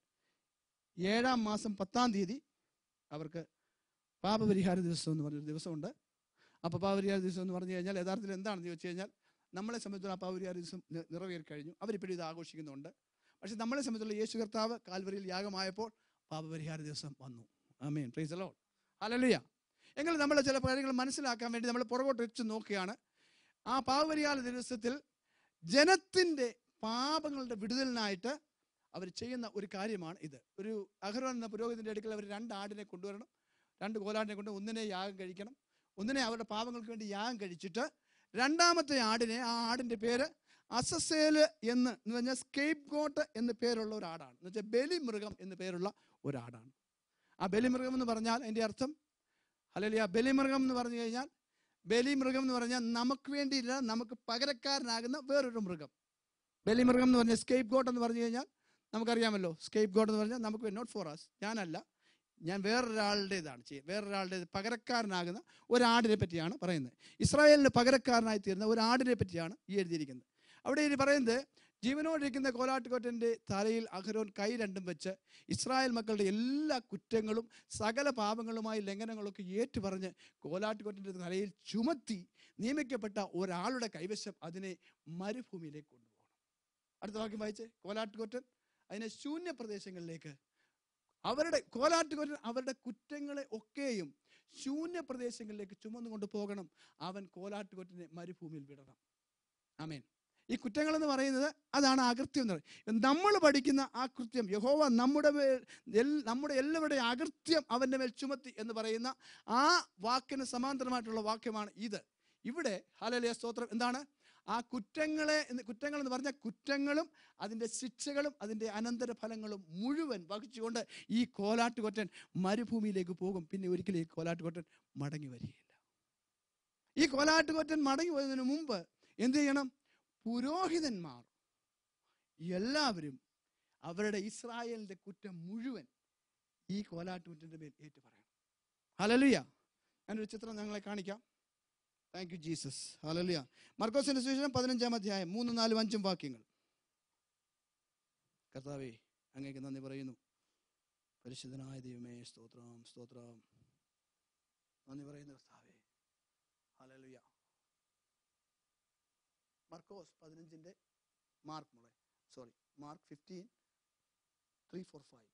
ഏഴാം മാസം പത്താം തീയതി അവർക്ക് പാപപരിഹാര ദിവസം എന്ന് പറഞ്ഞൊരു ദിവസമുണ്ട് അപ്പോൾ പാപപരിഹാര ദിവസം എന്ന് പറഞ്ഞു കഴിഞ്ഞാൽ യഥാർത്ഥത്തിൽ എന്താണെന്ന് ചോദിച്ചു കഴിഞ്ഞാൽ നമ്മളെ സംബന്ധിച്ചുള്ള ആ പാപപരിഹാര ദിവസം നി- നിറവേറി കഴിഞ്ഞു അവരിപ്പോഴും ഇത് ആഘോഷിക്കുന്നുണ്ട് പക്ഷെ നമ്മളെ സംബന്ധിച്ചുള്ള യേശു കർത്താവ് കാൽവരിയിൽ യാഗമായപ്പോൾ പാപപരിഹാര ദിവസം വന്നു ആമേൻ പ്രൈസ് അലോ ഹലലുയ എങ്കിലും നമ്മൾ ചില കാര്യങ്ങൾ മനസ്സിലാക്കാൻ വേണ്ടി നമ്മൾ പുറകോട്ട് വെച്ച് നോക്കുകയാണ് ആ പാപപരിഹാര ദിവസത്തിൽ ജനത്തിൻ്റെ പാപങ്ങളുടെ വിടുതലിനായിട്ട് അവർ ചെയ്യുന്ന ഒരു കാര്യമാണ് ഇത് ഒരു അഹരോൻ എന്ന പുരോഹിതൻ്റെ അടുക്കൽ അവർ രണ്ട് ആടിനെ കൊണ്ടുവരണം രണ്ട് കോലാടിനെ കൊണ്ട് ഒന്നിനെ യാഗം കഴിക്കണം ഒന്നിനെ അവരുടെ പാപങ്ങൾക്ക് വേണ്ടി യാഗം കഴിച്ചിട്ട് രണ്ടാമത്തെ ആടിനെ ആ ആടിൻ്റെ പേര് അസസേല് എന്ന് എന്ന് പറഞ്ഞാൽ സ്കേപ്പ് ഗോട്ട് എന്ന് പേരുള്ള ഒരു ആടാണ് എന്ന് വെച്ചാൽ ബലിമൃഗം എന്ന് പേരുള്ള ഒരു ആടാണ് ആ ബലിമൃഗം എന്ന് പറഞ്ഞാൽ അതിൻ്റെ അർത്ഥം അല്ലെങ്കിൽ ആ ബലിമൃഗം എന്ന് പറഞ്ഞു കഴിഞ്ഞാൽ ബലിമൃഗം എന്ന് പറഞ്ഞാൽ നമുക്ക് വേണ്ടിയില്ല നമുക്ക് പകരക്കാരനാകുന്ന വേറൊരു മൃഗം ബലിമൃഗം എന്ന് പറഞ്ഞാൽ സ്കേപ്പ് ഗോട്ട് എന്ന് പറഞ്ഞു കഴിഞ്ഞാൽ നമുക്കറിയാമല്ലോ സ്കേപ്പ് ഗോട്ട് എന്ന് പറഞ്ഞാൽ നമുക്ക് നോട്ട് ഫോർ അസ് ഞാനല്ല ഞാൻ വേറൊരാളുടേതാണ് ചെയ്യുക വേറൊരാളുടെ പകരക്കാരനാകുന്ന ഒരാടിനെ പറ്റിയാണ് പറയുന്നത് ഇസ്രായേലിന് പകരക്കാരനായി തീർന്ന ഒരു ആടിനെ പറ്റിയാണ് ഈ എഴുതിയിരിക്കുന്നത് അവിടെ ഇനി പറയുന്നത് ജീവനോടിരിക്കുന്ന കോലാട്ടുകൊറ്റൻ്റെ തലയിൽ അഹരോൻ കൈ രണ്ടും വെച്ച് ഇസ്രായേൽ മക്കളുടെ എല്ലാ കുറ്റങ്ങളും സകല പാപങ്ങളുമായി ലംഘനങ്ങളൊക്കെ ഏറ്റുപറഞ്ഞ് കോലാട്ടുകൊറ്റൻ്റെ തലയിൽ ചുമത്തി നിയമിക്കപ്പെട്ട ഒരാളുടെ കൈവശം അതിനെ മരുഭൂമിയിലേക്ക് കൊണ്ടുപോകണം അടുത്ത വാക്യം വായിച്ചേ കോലാട്ടുകൊറ്റൻ അതിനെ ശൂന്യ പ്രദേശങ്ങളിലേക്ക് അവരുടെ കോലാട്ടുകൊറ്റൻ അവരുടെ കുറ്റങ്ങളെ ഒക്കെയും ശൂന്യ പ്രദേശങ്ങളിലേക്ക് ചുമന്നുകൊണ്ട് പോകണം അവൻ കോലാട്ടുകൊറ്റനെ മരുഭൂമിയിൽ വിടണം ആമേൻ ഈ കുറ്റങ്ങൾ എന്ന് പറയുന്നത് അതാണ് അകൃത്യം എന്ന് പറയുന്നത് നമ്മൾ പഠിക്കുന്ന ആ കൃത്യം യഹോവ നമ്മുടെ മേൽ എൽ- നമ്മുടെ എല്ലാവരുടെയും അകൃത്യം അവൻ്റെ മേൽ ചുമത്തി എന്ന് പറയുന്ന ആ വാക്കിന് സമാന്തരമായിട്ടുള്ള വാക്യമാണ് ഇത് ഇവിടെ ഹലലിയ സ്തോത്രം എന്താണ് ആ കുറ്റങ്ങളെ എന്ന് കുറ്റങ്ങൾ എന്ന് പറഞ്ഞാൽ കുറ്റങ്ങളും അതിൻ്റെ ശിക്ഷകളും അതിൻ്റെ അനന്തര ഫലങ്ങളും മുഴുവൻ വഹിച്ചുകൊണ്ട് ഈ കോലാട്ടുകൊറ്റൻ മരുഭൂമിയിലേക്ക് പോകും പിന്നെ ഒരിക്കലും ഈ കോലാട്ടുകൊറ്റൻ മടങ്ങി വരികയില്ല ഈ കോലാട്ടുകൊറ്റൻ മടങ്ങി വരുന്നതിന് മുമ്പ് എന്ത് ചെയ്യണം പുരോഹിതന്മാർ എല്ലാവരും അവരുടെ ഇസ്രായേലിന്റെ കുറ്റം മുഴുവൻ ഈ കോലാട്ടുകുറ്റന്റെ മേൽ ഏറ്റു പറയണം ഹലലുയ ഞാനൊരു ചിത്രം ഞങ്ങളെ കാണിക്കാം താങ്ക് യു ജീസസ് ഹലലുയ മർക്കോസിന്റെ സുവിശേഷം പതിനഞ്ചാം അധ്യായം മൂന്ന് നാലും അഞ്ചും വാക്യങ്ങൾ കർത്താവേ അങ്ങേക്ക് നന്ദി പറയുന്നു പരിശുദ്ധനായ ദൈവമേ സ്തോത്രം സ്തോത്രം നന്ദി പറയുന്നു കർത്താവേ ഹലലുയ മർക്കോസ് പതിനഞ്ചിന്റെ മാർക്ക് മോളെ sorry Mark fifteen three four five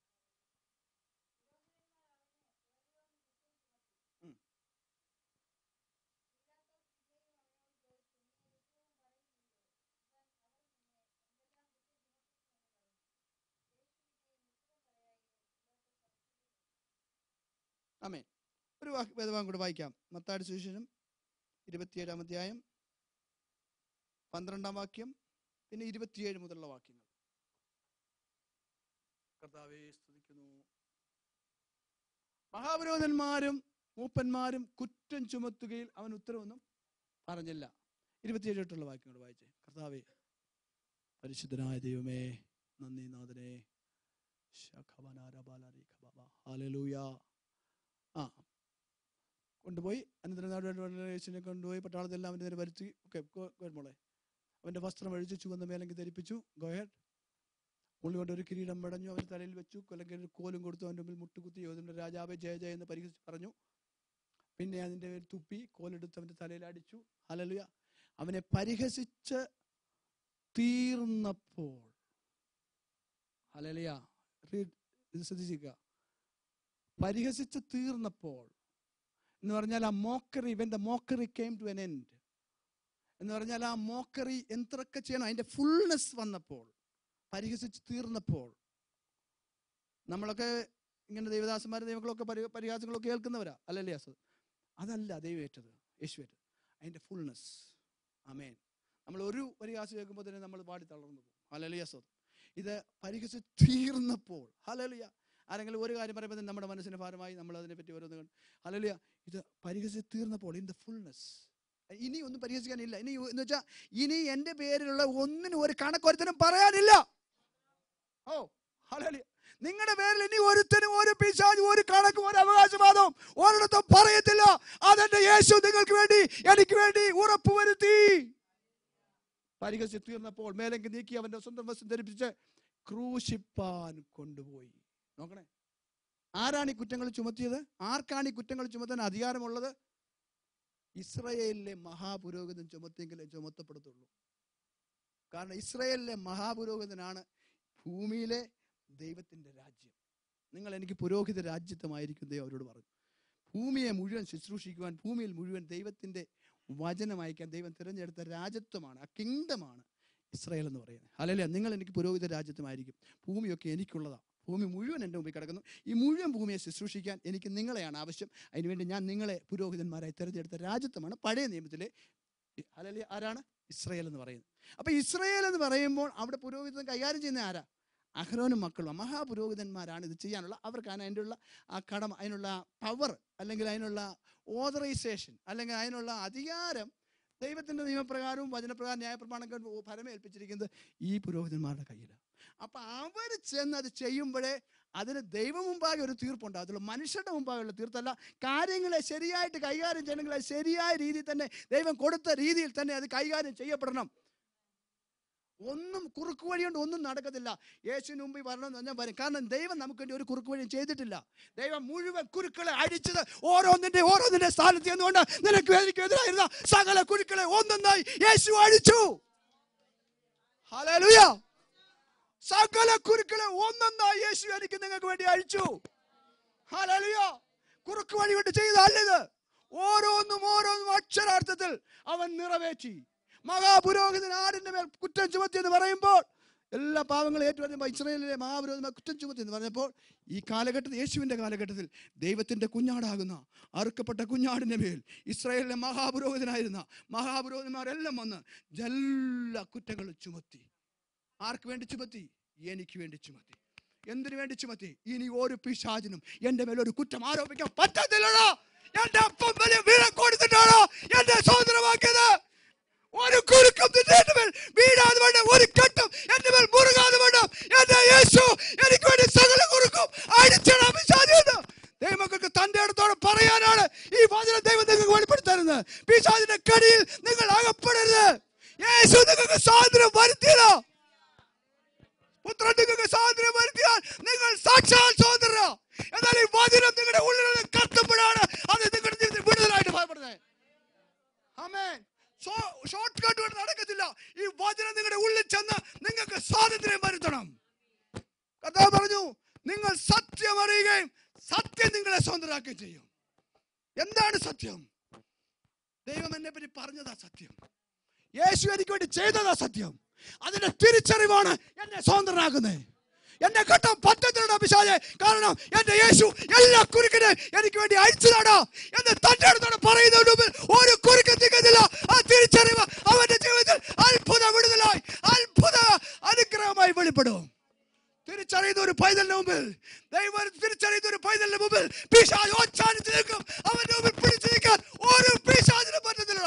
അമേ ഒരു വാക്ക് വേദഭാഗം കൂടെ വായിക്കാം മത്താടി സുവിശേഷം ഇരുപത്തിയേഴാം അധ്യായം പന്ത്രണ്ടാം വാക്യം പിന്നെ ഇരുപത്തിയേഴ് മുതലുള്ള വാക്യങ്ങൾ കർത്താവെ സ്തുതിക്കുന്നു മഹാപുരോധന്മാരും മൂപ്പന്മാരും കുറ്റം ചുമത്തുകയിൽ അവൻ ഉത്തരവൊന്നും പറഞ്ഞില്ല ഇരുപത്തിയേഴ് തൊട്ടുള്ള വാക്യങ്ങൾ വായിച്ചേ കർത്താവെ പരിശുദ്ധനായ ദൈവമേ നന്ദി നാഥനെ ഹാലലൂയ ആ കൊണ്ടുപോയി അനന്തരനാടിനെ കൊണ്ടുപോയി പട്ടാളത്തെല്ലാം അവൻ്റെ നേരെ വരുത്തി ഓക്കെ മോളെ അവൻ്റെ വസ്ത്രം അഴിച്ച് ചുവന്ന മേലങ്കി ധരിപ്പിച്ചു ഗോഹഡ് ഉള്ളി കൊണ്ട് ഒരു കിരീടം മടഞ്ഞു അവൻ്റെ തലയിൽ വെച്ചു കൊല്ലെങ്കിൽ ഒരു കോലും കൊടുത്തു അവൻ്റെ മുമ്പിൽ മുട്ടുകുത്തി യോധന്റെ രാജാവെ ജയ ജയ എന്ന് പരിഹസിച്ച് പറഞ്ഞു പിന്നെ അതിൻ്റെ മേൽ തുപ്പി കോലെടുത്ത് അവൻ്റെ തലയിൽ അടിച്ചു ഹലലുയ അവനെ പരിഹസിച്ച് തീർന്നപ്പോൾ ഹലലുയ ഇത് ശ്രദ്ധിച്ചിരിക്കുക പരിഹസിച്ച് തീർന്നപ്പോൾ എന്ന് പറഞ്ഞാൽ ആ mockery when the mockery came to എൻ എൻഡ് എന്ന് പറഞ്ഞാൽ ആ മോക്കറി എന്തൊക്കെ ചെയ്യണം അതിൻ്റെ ഫുൾനെസ് വന്നപ്പോൾ പരിഹസിച്ച് തീർന്നപ്പോൾ നമ്മളൊക്കെ ഇങ്ങനെ ദൈവദാസന്മാരും ദൈവങ്ങളൊക്കെ പരി പരിഹാസങ്ങളൊക്കെ കേൾക്കുന്നവരാ അല്ലല്ലേ അസത് അതല്ല ദൈവം ഏറ്റത് യേശു ഏറ്റത് അതിൻ്റെ ഫുൾനെസ് അമേൻ നമ്മൾ ഒരു പരിഹാസം കേൾക്കുമ്പോൾ തന്നെ നമ്മൾ പാടി തളർന്നു പോകും ഹലലിയ അസത് ഇത് പരിഹസിച്ച് തീർന്നപ്പോൾ ഹലലിയ ആരെങ്കിലും ഒരു കാര്യം പറയുമ്പോൾ തന്നെ നമ്മുടെ മനസ്സിന് ഭാരമായി നമ്മൾ അതിനെപ്പറ്റി ഓരോന്ന് കണ്ടു ഹലലിയ ഇത് പരിഹസിച്ച് തീർന്നപ്പോൾ ഇൻ ദ ഫുൾനെസ് ഇനി ഒന്നും പരിഹസിക്കാനില്ല ഇനി എന്ന് വെച്ചാൽ ഇനി എൻ്റെ പേരിലുള്ള ഒന്നിനും ഒരു കണക്കൊരുത്തനും പറയാനില്ല ഓ ഹലലിയ നിങ്ങളുടെ പേരിൽ ഇനി ഒരുത്തനും ഒരു പിശാചും ഒരു കണക്കും ഒരു അവകാശവാദവും ഒരിടത്തും പറയത്തില്ല അതെന്റെ യേശു നിങ്ങൾക്ക് വേണ്ടി എനിക്ക് വേണ്ടി ഉറപ്പുവരുത്തി പരിഹസിച്ച് തീർന്നപ്പോൾ മേലെങ്കിൽ നീക്കി അവന്റെ സ്വന്തം വസ്തു ധരിപ്പിച്ച് ക്രൂശിപ്പാൻ കൊണ്ടുപോയി നോക്കണേ ആരാണ് ഈ കുറ്റങ്ങൾ ചുമത്തിയത് ആർക്കാണ് ഈ കുറ്റങ്ങൾ ചുമത്താൻ അധികാരമുള്ളത് ഇസ്രയേലിലെ മഹാപുരോഹിതൻ ചുമത്തിയെങ്കിലേ ചുമത്തപ്പെടത്തുള്ളൂ കാരണം ഇസ്രയേലിലെ മഹാപുരോഹിതനാണ് ഭൂമിയിലെ ദൈവത്തിൻ്റെ രാജ്യം നിങ്ങൾ എനിക്ക് പുരോഹിത രാജ്യത്വമായിരിക്കും ദൈവം അവരോട് പറഞ്ഞു ഭൂമിയെ മുഴുവൻ ശുശ്രൂഷിക്കുവാൻ ഭൂമിയിൽ മുഴുവൻ ദൈവത്തിൻ്റെ വചനം അയക്കാൻ ദൈവം തിരഞ്ഞെടുത്ത രാജ്യത്വമാണ് ആ കിങ്ഡമാണ് ഇസ്രായേൽ എന്ന് പറയുന്നത് അല്ലല്ല നിങ്ങൾ എനിക്ക് പുരോഹിത രാജ്യത്വമായിരിക്കും ഭൂമിയൊക്കെ എനിക്കുള്ളതാണ് ഭൂമി മുഴുവൻ എൻ്റെ മുമ്പിൽ കിടക്കുന്നു ഈ മുഴുവൻ ഭൂമിയെ ശുശ്രൂഷിക്കാൻ എനിക്ക് നിങ്ങളെയാണ് ആവശ്യം അതിനുവേണ്ടി ഞാൻ നിങ്ങളെ പുരോഹിതന്മാരായി തിരഞ്ഞെടുത്ത രാജ്യത്വമാണ് പഴയ നിയമത്തിലെ അല്ലല്ലേ ആരാണ് ഇസ്രയേൽ എന്ന് പറയുന്നത് അപ്പൊ ഇസ്രയേൽ എന്ന് പറയുമ്പോൾ അവിടെ പുരോഹിതൻ കൈകാര്യം ചെയ്യുന്ന ആരാ അഹ്റോനും മക്കളും മഹാപുരോഹിതന്മാരാണ് ഇത് ചെയ്യാനുള്ള അവർക്കാണ് അതിനുള്ള ആ കടമ അതിനുള്ള പവർ അല്ലെങ്കിൽ അതിനുള്ള ഓതറൈസേഷൻ അല്ലെങ്കിൽ അതിനുള്ള അധികാരം ദൈവത്തിൻ്റെ നിയമപ്രകാരവും വചനപ്രകാരം ന്യായപ്രമാണങ്ങൾ ഫലമേൽപ്പിച്ചിരിക്കുന്നത് ഈ പുരോഹിതന്മാരുടെ കയ്യിലാണ് അപ്പൊ അവർ ചെന്ന് അത് ചെയ്യുമ്പോഴേ അതിന് ദൈവം മുമ്പാകെ ഒരു തീർപ്പുണ്ടാകത്തുള്ളൂ മനുഷ്യരുടെ മുമ്പാകെയുള്ള തീർത്തല്ല കാര്യങ്ങളെ ശരിയായിട്ട് കൈകാര്യം ചെയ്യണമെങ്കിൽ അത് ശരിയായ രീതിയിൽ തന്നെ ദൈവം കൊടുത്ത രീതിയിൽ തന്നെ അത് കൈകാര്യം ചെയ്യപ്പെടണം ഒന്നും കുറുക്ക് വഴി കൊണ്ട് ഒന്നും നടക്കത്തില്ല യേശുവിന് മുമ്പിൽ വരണമെന്ന് പറഞ്ഞാൽ വരും കാരണം ദൈവം നമുക്ക് വേണ്ടി ഒരു കുറുക്ക് വഴിയും ചെയ്തിട്ടില്ല ദൈവം മുഴുവൻ കുരുക്കളെ അടിച്ചത് ഓരോന്നിന്റെ ഓരോന്നിന്റെ സ്ഥാനത്ത് എന്നുകൊണ്ട് നിനക്ക് എനിക്ക് എതിരായിരുന്ന സകല കുരുക്കളെ ഒന്നൊന്നായി യേശു അടിച്ചു ഹല്ലേലൂയ സകല കുരുക്കളെ ഒന്നൊന്നായി യേശു എനിക്ക് നിങ്ങൾക്ക് വേണ്ടി അഴിച്ചു ഹല്ലേലൂയ കുറുക്ക് വഴി കൊണ്ട് ചെയ്തല്ലിത് ഓരോന്നും ഓരോന്നും അക്ഷരാർത്ഥത്തിൽ അവൻ നിറവേറ്റി മഹാപുരോഹിതൻ ആടിന്റെ മേൽ കുറ്റം ചുമത്തി എന്ന് പറയുമ്പോൾ എല്ലാ പാവങ്ങളും ഏറ്റുപറഞ്ഞപ്പോൾ ഇസ്രയേലിലെ മഹാപുരോഹിതന്മാർ കുറ്റം ചുമത്തി എന്ന് പറഞ്ഞപ്പോൾ ഈ കാലഘട്ടത്തിൽ യേശുവിൻ്റെ കാലഘട്ടത്തിൽ ദൈവത്തിൻ്റെ കുഞ്ഞാടാകുന്ന അറുക്കപ്പെട്ട കുഞ്ഞാടിൻ്റെ മേൽ ഇസ്രയേലിലെ മഹാപുരോഹിതനായിരുന്ന മഹാപുരോഹിതന്മാരെല്ലാം വന്ന് എല്ലാ കുറ്റങ്ങളും ചുമത്തി ആർക്ക് വേണ്ടി ചുമത്തി എനിക്ക് വേണ്ടി ചുമത്തി എന്തിനു വേണ്ടി ചുമത്തി ഇനി ഒരു പിശാചിനും എന്റെ മേൽ ഒരു കുറ്റം ആരോപിക്കാൻ പറ്റത്തില്ലടോ എന്റെ അപ്പം വലിയ വില കൊടുത്തിട്ടാണോ എന്നെ സ്വതന്ത്രമാക്കിയത് ഒരു കുരുക്കം നിന്റെ എന്റെ മേൽ വീഴാതെ വേണം ഒരു കെട്ടും എന്റെ മേൽ മുറുകാതെ വേണം എന്റെ യേശു എനിക്ക് വേണ്ടി സകല കുറുക്കും അടിച്ചിടാൻ പിശാചിയെന്ന് ദൈവമക്കൾക്ക് തന്റെ അടുത്തോടെ പറയാനാണ് ഈ വചനം ദൈവം നിങ്ങൾക്ക് വെളിപ്പെടുത്തരുന്നത് പിശാചിന്റെ കടിയിൽ നിങ്ങൾ അകപ്പെടരുത് യേശു നിങ്ങൾക്ക് സ്വാതന്ത്ര്യം വരുത്തിയതോ പുത്രൻ നിങ്ങൾക്ക് സ്വാതന്ത്ര്യം വരുത്തിയാൽ നിങ്ങൾ സാക്ഷാൽ സ്വതന്ത്ര എന്നാൽ ഈ വചനം നിങ്ങളുടെ ഉള്ളിൽ കർത്തപ്പെടാണ് അത് നിങ്ങളുടെ ജീവിതത്തിൽ വിടുതലായിട്ട് ഭയപ്പെടുന്നത് ആമേൻ ഷോർട്ട് കട്ട് കൊണ്ട് നടക്കത്തില്ല ഈ വചനം നിങ്ങളുടെ ഉള്ളിൽ ചെന്ന് നിങ്ങൾക്ക് സ്വാതന്ത്ര്യം വരുത്തണം കർത്താവ് പറഞ്ഞു നിങ്ങൾ സത്യം അറിയുകയും സത്യം നിങ്ങളെ സ്വന്തരാക്കുകയും ചെയ്യും എന്താണ് സത്യം ദൈവം എന്നെ പറ്റി പറഞ്ഞതാ സത്യം യേശു എനിക്ക് വേണ്ടി ചെയ്തതാ സത്യം അതിന്റെ തിരിച്ചറിവാണ് എന്നെ സ്വതന്ത്രനാക്കുന്നത് എന്നെ കെട്ടാൻ പറ്റത്തില്ല പിശാചെ കാരണം എന്റെ യേശു എല്ലാ കുരുക്കിനെ എനിക്ക് വേണ്ടി അയച്ചതാടാ എന്ന് തന്റെ അടുത്തോടെ പറയുന്നതിന് മുമ്പിൽ ഒരു കുരുക്കം തികഞ്ഞില്ല ആ തിരിച്ചറിവ് അവന്റെ ജീവിതത്തിൽ അത്ഭുത വിടുതലായി അത്ഭുത അനുഗ്രഹമായി വെളിപ്പെടും തിരിച്ചറിയുന്ന ഒരു പൈതലിന്റെ മുമ്പിൽ ദൈവം തിരിച്ചറിയുന്ന ഒരു പൈതലിന്റെ മുമ്പിൽ പിശാജ് ഓച്ചാനിച്ച് നിൽക്കും അവന്റെ മുമ്പിൽ പിടിച്ചു നിൽക്കാൻ ഒരു പിശാചിനും പറ്റത്തില്ല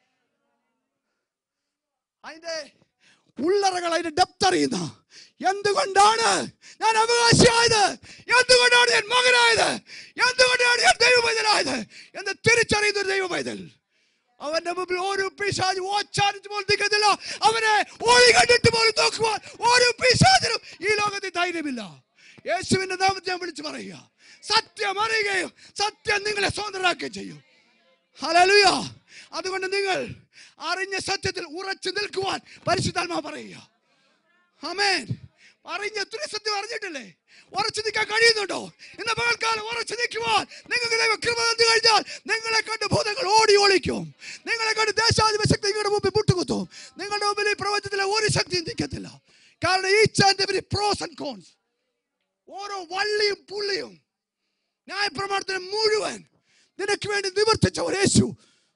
അതിന്റെ ഉള്ളറകൾ അതിന്റെ ഡെപ്ത് അറിയുന്ന എന്തുകൊണ്ടാണ് ഞാൻ അവകാശിയായത് എന്തുകൊണ്ടാണ് ഞാൻ മകനായത് എന്തുകൊണ്ടാണ് ഞാൻ ദൈവപൈതലായത് എന്ന് തിരിച്ചറിയുന്ന ഒരു ദൈവപൈതൽ അവന്റെ മുമ്പിൽ ഒരു പിശാജ് ഓച്ചാനിച്ച് പോലും നിൽക്കുന്നില്ല അവനെ ഒളി കണ്ടിട്ട് പോലും നോക്കുവാൻ ഒരു പിശാചിനും ഈ ലോകത്തിൽ ധൈര്യമില്ല യേശുവിന്റെ നാമത്തെ ഞാൻ വിളിച്ചു പറയുക സത്യം അറിയുകയും സത്യം നിങ്ങളെ സ്വതന്ത്രരാക്കുകയും ചെയ്യും ഹല്ലേലൂയ അതുകൊണ്ട് നിങ്ങൾ അറിഞ്ഞ സത്യത്തിൽ ഉറച്ചു നിൽക്കുവാൻ പരിശുദ്ധാത്മാ പറയുക ആമേൻ അറിഞ്ഞ ഒത്തിരി സത്യം അറിഞ്ഞിട്ടില്ലേ ഉറച്ചു നിൽക്കാൻ കഴിയുന്നുണ്ടോ ഇന്ന് പകൽക്കാലം ഉറച്ചു നിൽക്കുവാൻ നിങ്ങൾക്ക് ദൈവ കൃപ തന്നു കഴിഞ്ഞാൽ നിങ്ങളെ കണ്ട് ഭൂതങ്ങൾ ഓടി ഒളിക്കും നിങ്ങളെ കണ്ട് ദേശാധിപ ശക്തി നിങ്ങളുടെ മുമ്പിൽ മുട്ടുകുത്തും നിങ്ങളുടെ മുമ്പിൽ ഈ പ്രപഞ്ചത്തിലെ ഒരു ശക്തിയും നിൽക്കത്തില്ല കാരണം ഈ ചാൻഡ് പ്രോസ് ആൻഡ് കോൺസ് ഓരോ വള്ളിയും പുള്ളിയും ന്യായപ്രമാണത്തിന് മുഴുവൻ നിനക്ക് വേണ്ടി നിവർത്തിച്ച ഒരു യേശു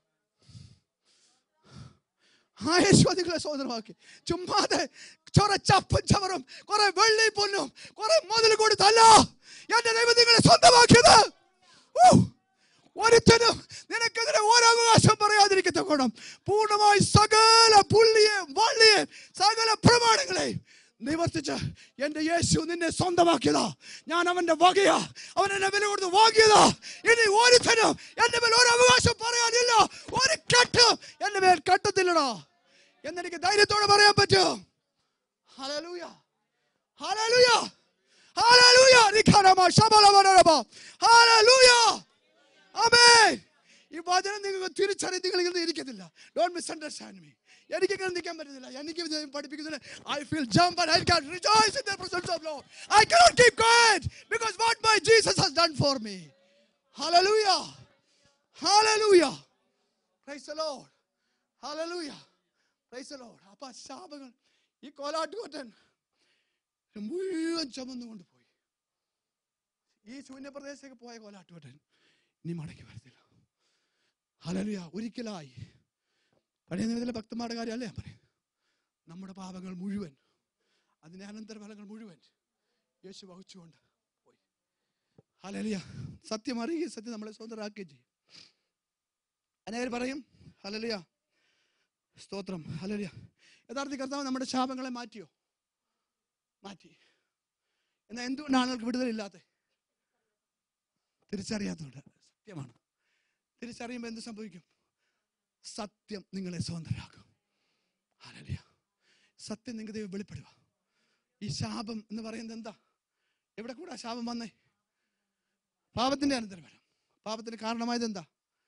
ആ യേശു നിങ്ങളെ സ്വതന്ത്രമാക്കി ചുമ്മാതെ ചൊറ ചപ്പും ചവറും കുറെ വെള്ളി പൊന്നും കുറെ മുതൽ കൊടുത്തല്ല എന്റെ ദൈവം നിങ്ങളെ സ്വന്തമാക്കിയത് ഊ! ഒരുത്തനും നിനക്കെതിരെ ഒരവകാശം പറയാതിരിക്കത്ത ഗുണം പൂർണ്ണമായി സകല പുള്ളിയെയും വള്ളിയെയും സകല പ്രമാണങ്ങളെയും നിവർത്തിച്ച് എന്റെ യേശു നിന്നെ സ്വന്തമാക്കിയതാ ഞാൻ അവന്റെ വകയാ അവൻ എന്നെ വില കൊടുത്ത് വാങ്ങിയതാ ഇനി ഒരുത്തനും എന്റെ മേൽ ഒരു അവകാശം പറയാനില്ല ഒരു കെട്ടും എന്റെ മേൽ കെട്ടത്തില്ലടാ എന്നെനിക്ക് ധൈര്യത്തോടെ പറയാൻ പറ്റും ഹല്ലേലൂയ ഹല്ലേലൂയ ഹല്ലേലൂയ നിഖാനമ ശബലവനരമ ഹല്ലേലൂയ ആമേൻ ഈ വചനം നിങ്ങൾക്ക് തിരിച്ചറിയി നിങ്ങൾ ഇങ്ങനെ ഇരിക്കത്തില്ല ഡോണ്ട് മിസ് അണ്ടർസ്റ്റാൻഡ് മീ എനിക്ക് ഇങ്ങനെ നിൽക്കാൻ പറ്റുന്നില്ല എനിക്ക് ഇത് പഠിപ്പിക്കുന്നില്ല I feel jump and I can rejoice in the presence of Lord I cannot keep quiet because what my Jesus has done for me hallelujah hallelujah praise the lord hallelujah praise the lord അപ്പൊ ആ ശാപങ്ങൾ ഈ കോലാട്ടുകൊറ്റൻ മുഴുവൻ ചുമന്നുകൊണ്ട് പോയി ഈ ശൂന്യപ്രദേശത്തേക്ക് പോയ കോലാട്ടുകൊറ്റൻ ഇനി മടങ്ങി വരത്തില്ല ഹലലുയ ഒരിക്കലായി പഴയ നിയമത്തിലെ ഭക്തന്മാരുടെ കാര്യമല്ല ഞാൻ പറയുന്നത് നമ്മുടെ പാപങ്ങൾ മുഴുവൻ അതിന്റെ അനന്തരഫലങ്ങൾ മുഴുവൻ യേശു വഹിച്ചുകൊണ്ട് പോയി ഹലലിയ സത്യം അറിയുകയും സത്യം നമ്മളെ സ്വന്തമാക്കുകയും ചെയ്യും അനേകർ പറയും ഹലലിയ സ്തോത്രം ഹലലിയ യഥാർത്ഥ കർത്താവ് നമ്മുടെ ശാപങ്ങളെ മാറ്റിയോ മാറ്റി എന്നാൽ എന്തുകൊണ്ടാണ് ആളുകൾക്ക് വിടുതലില്ലാത്തത് തിരിച്ചറിയാത്തതുകൊണ്ട് സത്യമാണ് തിരിച്ചറിയുമ്പോൾ എന്ത് സംഭവിക്കും സത്യം നിങ്ങളെ സ്വതന്ത്രരാക്കും ഹല്ലേലൂയ സത്യം നിങ്ങൾക്ക് ദൈവം വെളിപ്പെടുക ഈ ശാപം എന്ന് പറയുന്നത് എന്താ എവിടെ കൂടാ ശാപം വന്നേ പാപത്തിന്റെ അനന്തരഫലം പാപത്തിന് കാരണമായത് എന്താ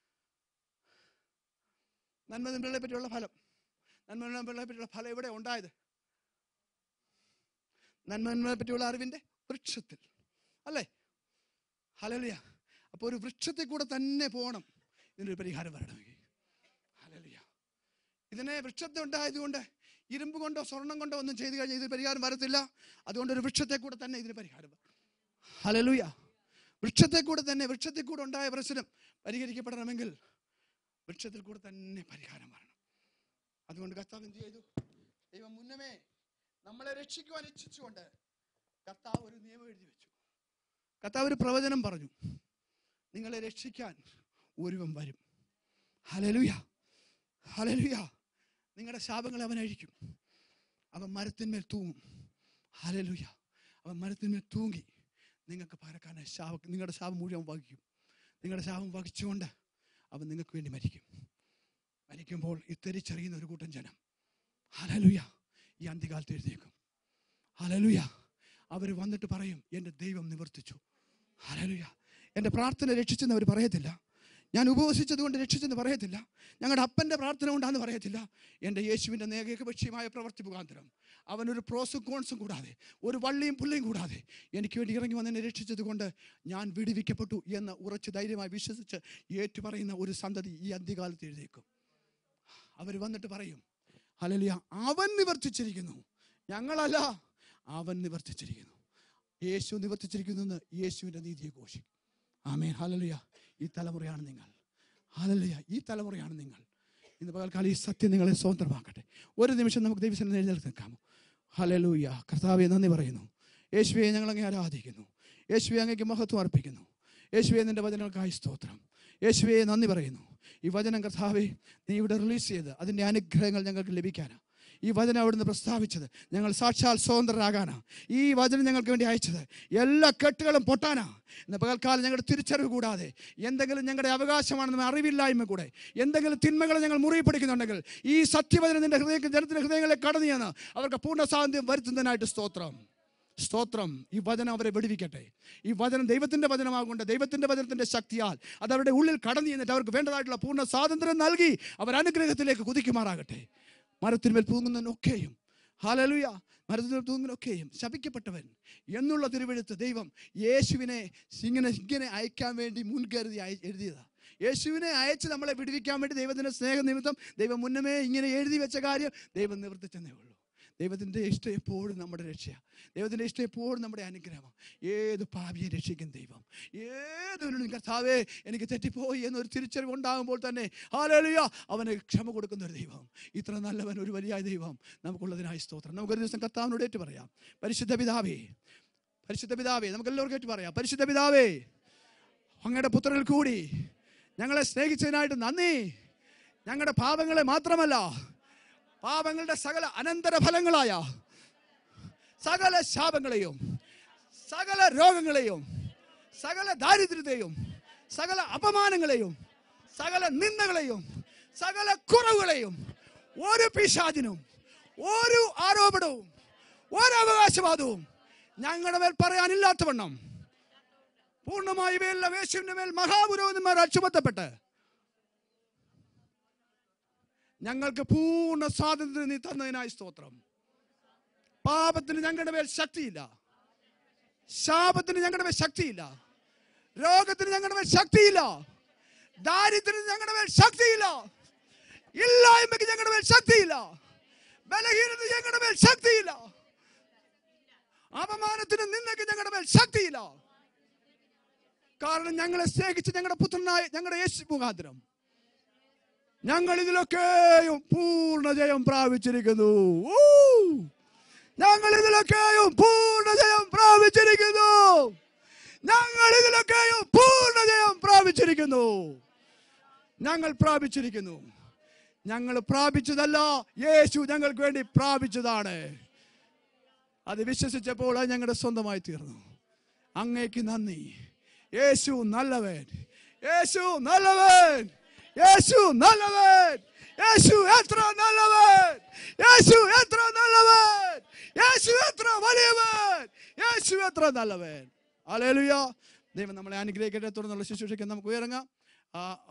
നന്മ നിങ്ങളെ പറ്റിയുള്ള ഫലം നന്മ നിങ്ങളെ പറ്റിയുള്ള ഫലം എവിടെ ഉണ്ടായത് നന്മ നിങ്ങളെ പറ്റിയുള്ള അറിവിന്റെ വൃക്ഷത്തിൽ അല്ലേ ഹലലിയ അപ്പോൾ ഒരു വൃക്ഷത്തിൽ കൂടെ തന്നെ പോകണം ഇതിനൊരു പരിഹാരം വരണമെങ്കിൽ ഹലലിയ ഇതിനെ വൃക്ഷത്തെ ഉണ്ടായതുകൊണ്ട് ഇരുമ്പ് കൊണ്ടോ സ്വർണം കൊണ്ടോ ഒന്നും ചെയ്തു കഴിഞ്ഞാൽ ഇതിന് പരിഹാരം വരത്തില്ല അതുകൊണ്ട് ഒരു വൃക്ഷത്തെ കൂടെ തന്നെ ഇതിന് പരിഹാരം വരണം ഹലലുയ വൃക്ഷത്തെ കൂടെ തന്നെ വൃക്ഷത്തിൽ കൂടെ ഉണ്ടായ പ്രശ്നം പരിഹരിക്കപ്പെടണമെങ്കിൽ വൃക്ഷത്തിൽ കൂടെ തന്നെ പരിഹാരം വരണം അതുകൊണ്ട് കർത്താവ് എന്ത് ചെയ്തു ദൈവം മുന്നമേ നമ്മളെ രക്ഷിക്കുവാൻ ഇച്ഛിച്ചുകൊണ്ട് കർത്താവ് ഒരു നിയമം എഴുതി വെച്ചു കർത്താവ് ഒരു പ്രവചനം പറഞ്ഞു നിങ്ങളെ രക്ഷിക്കാൻ ഒരുവൻ വരും ഹലലുയ ഹലലുയ നിങ്ങളുടെ ശാപങ്ങളെ അവൻ അഴിക്കും അവൻ മരത്തിന്മേൽ തൂങ്ങും ഹലലുയ അവൻ മരത്തിന്മേൽ തൂങ്ങി നിങ്ങൾക്ക് പകരക്കാനായി ശാപ നിങ്ങളുടെ ശാപം മുഴുവൻ വഹിക്കും നിങ്ങളുടെ ശാപം വഹിച്ചുകൊണ്ട് അവൻ നിങ്ങൾക്ക് വേണ്ടി മരിക്കും മരിക്കുമ്പോൾ ഇത്തിരിച്ചറിയുന്ന ഒരു കൂട്ടം ജനം ഹലലുയ ഈ അന്ത്യകാലത്ത് എഴുതിയേക്കും ഹലലുയ അവർ വന്നിട്ട് പറയും എൻ്റെ ദൈവം നിവർത്തിച്ചു ഹലലുയ എൻ്റെ പ്രാർത്ഥന രക്ഷിച്ചെന്ന് അവർ പറയത്തില്ല ഞാൻ ഉപവസിച്ചത് കൊണ്ട് രക്ഷിച്ചെന്ന് പറയത്തില്ല ഞങ്ങളുടെ അപ്പൻ്റെ പ്രാർത്ഥന കൊണ്ടാന്ന് പറയത്തില്ല എൻ്റെ യേശുവിൻ്റെ നേകപക്ഷീയമായ പ്രവർത്തി മുഖാന്തരം അവനൊരു പ്രോസും കോൺസും കൂടാതെ ഒരു വള്ളിയും പുള്ളിയും കൂടാതെ എനിക്ക് വേണ്ടി ഇറങ്ങി വന്ന് എന്നെ രക്ഷിച്ചത് കൊണ്ട് ഞാൻ വിടുവിക്കപ്പെട്ടു എന്ന് ഉറച്ച് ധൈര്യമായി വിശ്വസിച്ച് ഏറ്റുപറയുന്ന ഒരു സന്തതി ഈ അന്ത്യകാലത്ത് എഴുതിയേക്കും അവർ വന്നിട്ട് പറയും ഹലലിയ അവൻ നിവർത്തിച്ചിരിക്കുന്നു ഞങ്ങളല്ല അവൻ നിവർത്തിച്ചിരിക്കുന്നു യേശു നിവർത്തിച്ചിരിക്കുന്നു എന്ന് യേശുവിൻ്റെ നീതിയെ ഘോഷിക്കും ആമേൻ ഹലലിയ ഈ തലമുറയാണ് നിങ്ങൾ ഹലലിയ ഈ തലമുറയാണ് നിങ്ങൾ ഇന്ന് പകൽക്കാലം ഈ സത്യം നിങ്ങളെ സ്വതന്ത്രമാക്കട്ടെ ഒരു നിമിഷം നമുക്ക് ദൈവത്തിന് എഴുന്നേൽക്ക് നിൽക്കാമോ ഹലലൂയ കർത്താവെ നന്ദി പറയുന്നു യേശുവെ ഞങ്ങൾ അങ്ങേ ആരാധിക്കുന്നു യേശുവെ അങ്ങേക്ക് മഹത്വം അർപ്പിക്കുന്നു യേശുവെ നിന്റെ വചനങ്ങൾക്കായി സ്തോത്രം യേശുവെ നന്ദി പറയുന്നു ഈ വചനം കർത്താവെ നീ ഇവിടെ റിലീസ് ചെയ്ത് അതിൻ്റെ അനുഗ്രഹങ്ങൾ ഞങ്ങൾക്ക് ലഭിക്കാനാണ് ഈ വചനം അവിടുന്ന് പ്രസ്താവിച്ചത് ഞങ്ങൾ സാക്ഷാൽ സ്വതന്ത്രരാകാനാ ഈ വചനം ഞങ്ങൾക്ക് വേണ്ടി അയച്ചത് എല്ലാ കെട്ടുകളും പൊട്ടാനാ ഇന്ന് പകൽക്കാലം ഞങ്ങളുടെ തിരിച്ചറിവ് കൂടാതെ എന്തെങ്കിലും ഞങ്ങളുടെ അവകാശമാണെന്ന് അറിവില്ലായ്മ കൂടെ എന്തെങ്കിലും തിന്മകൾ ഞങ്ങൾ മുറിയിൽ പിടിക്കുന്നുണ്ടെങ്കിൽ ഈ സത്യവചനം നിന്റെ ഹൃദയ ജനത്തിന്റെ ഹൃദയങ്ങളെ കടന്നു ചെന്ന് അവർക്ക് പൂർണ്ണ സ്വാതന്ത്ര്യം വരുത്തുന്നതിനായിട്ട് സ്തോത്രം സ്തോത്രം ഈ വചനം അവരെ വെടിവിക്കട്ടെ ഈ വചനം ദൈവത്തിന്റെ വചനമാകൊണ്ട് ദൈവത്തിന്റെ വചനത്തിന്റെ ശക്തിയാൽ അത് അവരുടെ ഉള്ളിൽ കടന്നു ചെന്നിട്ട് അവർക്ക് വേണ്ടതായിട്ടുള്ള പൂർണ്ണ സ്വാതന്ത്ര്യം നൽകി അവർ അനുഗ്രഹത്തിലേക്ക് കുതിക്കുമാറാകട്ടെ മരത്തിന്മേൽ തൂങ്ങുന്നതിനൊക്കെയും ഹാലലുയ മരത്തിന്മേൽ തൂങ്ങുന്നതിനൊക്കെയും ശപിക്കപ്പെട്ടവൻ എന്നുള്ള തിരുവെഴുത്ത് ദൈവം യേശുവിനെ ഇങ്ങനെ ഇങ്ങനെ അയക്കാൻ വേണ്ടി മുൻകരുതി അയ എഴുതിയതാ യേശുവിനെ അയച്ച് നമ്മളെ വിടുവിക്കാൻ വേണ്ടി ദൈവത്തിന്റെ സ്നേഹനിമിത്തം ദൈവം മുന്നമേ ഇങ്ങനെ എഴുതി വെച്ച കാര്യം ദൈവം നിവർത്തിച്ചെന്നേ ഉള്ളൂ ദൈവത്തിൻ്റെ ഇഷ്ടം എപ്പോഴും നമ്മുടെ രക്ഷയാണ് ദൈവത്തിൻ്റെ ഇഷ്ടം എപ്പോഴും നമ്മുടെ അനുഗ്രഹമാണ് ഏത് പാപിയെ രക്ഷിക്കും ദൈവം ഏതൊരു കർത്താവേ എനിക്ക് തെറ്റിപ്പോയി എന്നൊരു തിരിച്ചറിവ് ഉണ്ടാകുമ്പോൾ തന്നെ ഹാലേലുയ അവന് ക്ഷമ കൊടുക്കുന്ന ഒരു ദൈവം ഇത്ര നല്ലവൻ ഒരു വലിയ ദൈവം നമുക്കുള്ളതിനായി സ്തോത്രം നമുക്കൊരു ദിവസം കർത്താവിനോട് ഏറ്റു പറയാം പരിശുദ്ധ പിതാവേ പരിശുദ്ധ പിതാവേ നമുക്ക് എല്ലാവർക്കും ഏറ്റു പറയാം പരിശുദ്ധ പിതാവേ അങ്ങയുടെ പുത്രനിൽ കൂടി ഞങ്ങളെ സ്നേഹിച്ചതിനായിട്ട് നന്ദി ഞങ്ങളുടെ പാപങ്ങളെ മാത്രമല്ല പാപങ്ങളുടെ സകല അനന്തര ഫലങ്ങളായ സകല ശാപങ്ങളെയും സകല രോഗങ്ങളെയും സകല ദാരിദ്ര്യത്തെയും സകല അപമാനങ്ങളെയും സകല നിന്ദകളെയും സകല കുറവുകളെയും ഒരു പിശാചിനും ഒരു ആരോപണവും ഒരു അവകാശവാദവും ഞങ്ങളുടെ മേൽ പറയാനില്ലാത്തവണ്ണം പൂർണ്ണമായി ഇവയെല്ലാം യേശുവിന്റെ മേൽ മഹാപുരോഹിതന്മാർ ചുമത്തപ്പെട്ട് ഞങ്ങൾക്ക് പൂർണ്ണ സ്വാതന്ത്ര്യം നീ തന്നതിനായി സ്തോത്രം പാപത്തിന് ഞങ്ങളുടെ മേൽ ശക്തിയില്ല ശാപത്തിന് ഞങ്ങളുടെ മേൽ ശക്തിയില്ല രോഗത്തിന് ഞങ്ങളുടെ മേൽ ശക്തിയില്ല ദാരിദ്ര്യത്തിന് ഞങ്ങളുടെ മേൽ ശക്തിയില്ല ഇല്ലായ്മയ്ക്ക് ഞങ്ങളുടെ മേൽ ശക്തിയില്ല ബലഹീനത ഞങ്ങളുടെ മേൽ ശക്തിയില്ല അപമാനത്തിന് നിന്നയ്ക്ക് ഞങ്ങളുടെ മേൽ ശക്തിയില്ല കാരണം ഞങ്ങളെ സ്നേഹിച്ച് ഞങ്ങളുടെ പുത്രനായ ഞങ്ങളുടെ യേശു മുഖാന്തരം ഞങ്ങൾ ഇതിലൊക്കെയും പൂർണ്ണ ജയം പ്രാപിച്ചിരിക്കുന്നു ഊ! ഞങ്ങൾ ഇതിലൊക്കെയും പൂർണ്ണ ജയം പ്രാപിച്ചിരിക്കുന്നു ഞങ്ങൾ ഇതിലൊക്കെയും പൂർണ്ണ ജയം പ്രാപിച്ചിരിക്കുന്നു ഞങ്ങൾ പ്രാപിച്ചിരിക്കുന്നു ഞങ്ങൾ പ്രാപിച്ചതല്ല യേശു ഞങ്ങൾക്ക് വേണ്ടി പ്രാപിച്ചതാണ് അത് വിശ്വസിച്ചപ്പോൾ അത് ഞങ്ങളുടെ സ്വന്തമായി തീർന്നു അങ്ങേക്ക് നന്ദി യേശു നല്ലവൻ യേശു നല്ലവൻ യേശു നല്ലവൻ യേശു എത്ര നല്ലവൻ യേശു എത്ര നല്ലവൻ യേശു എത്ര വലിയവൻ യേശു എത്ര നല്ലവൻ അലേലുയ ദൈവം നമ്മളെ അനുഗ്രഹിക്കട്ടെ തുടർന്നുള്ള ശുശ്രൂഷയ്ക്ക് നമുക്ക് ഉയരങ്ങാം ആ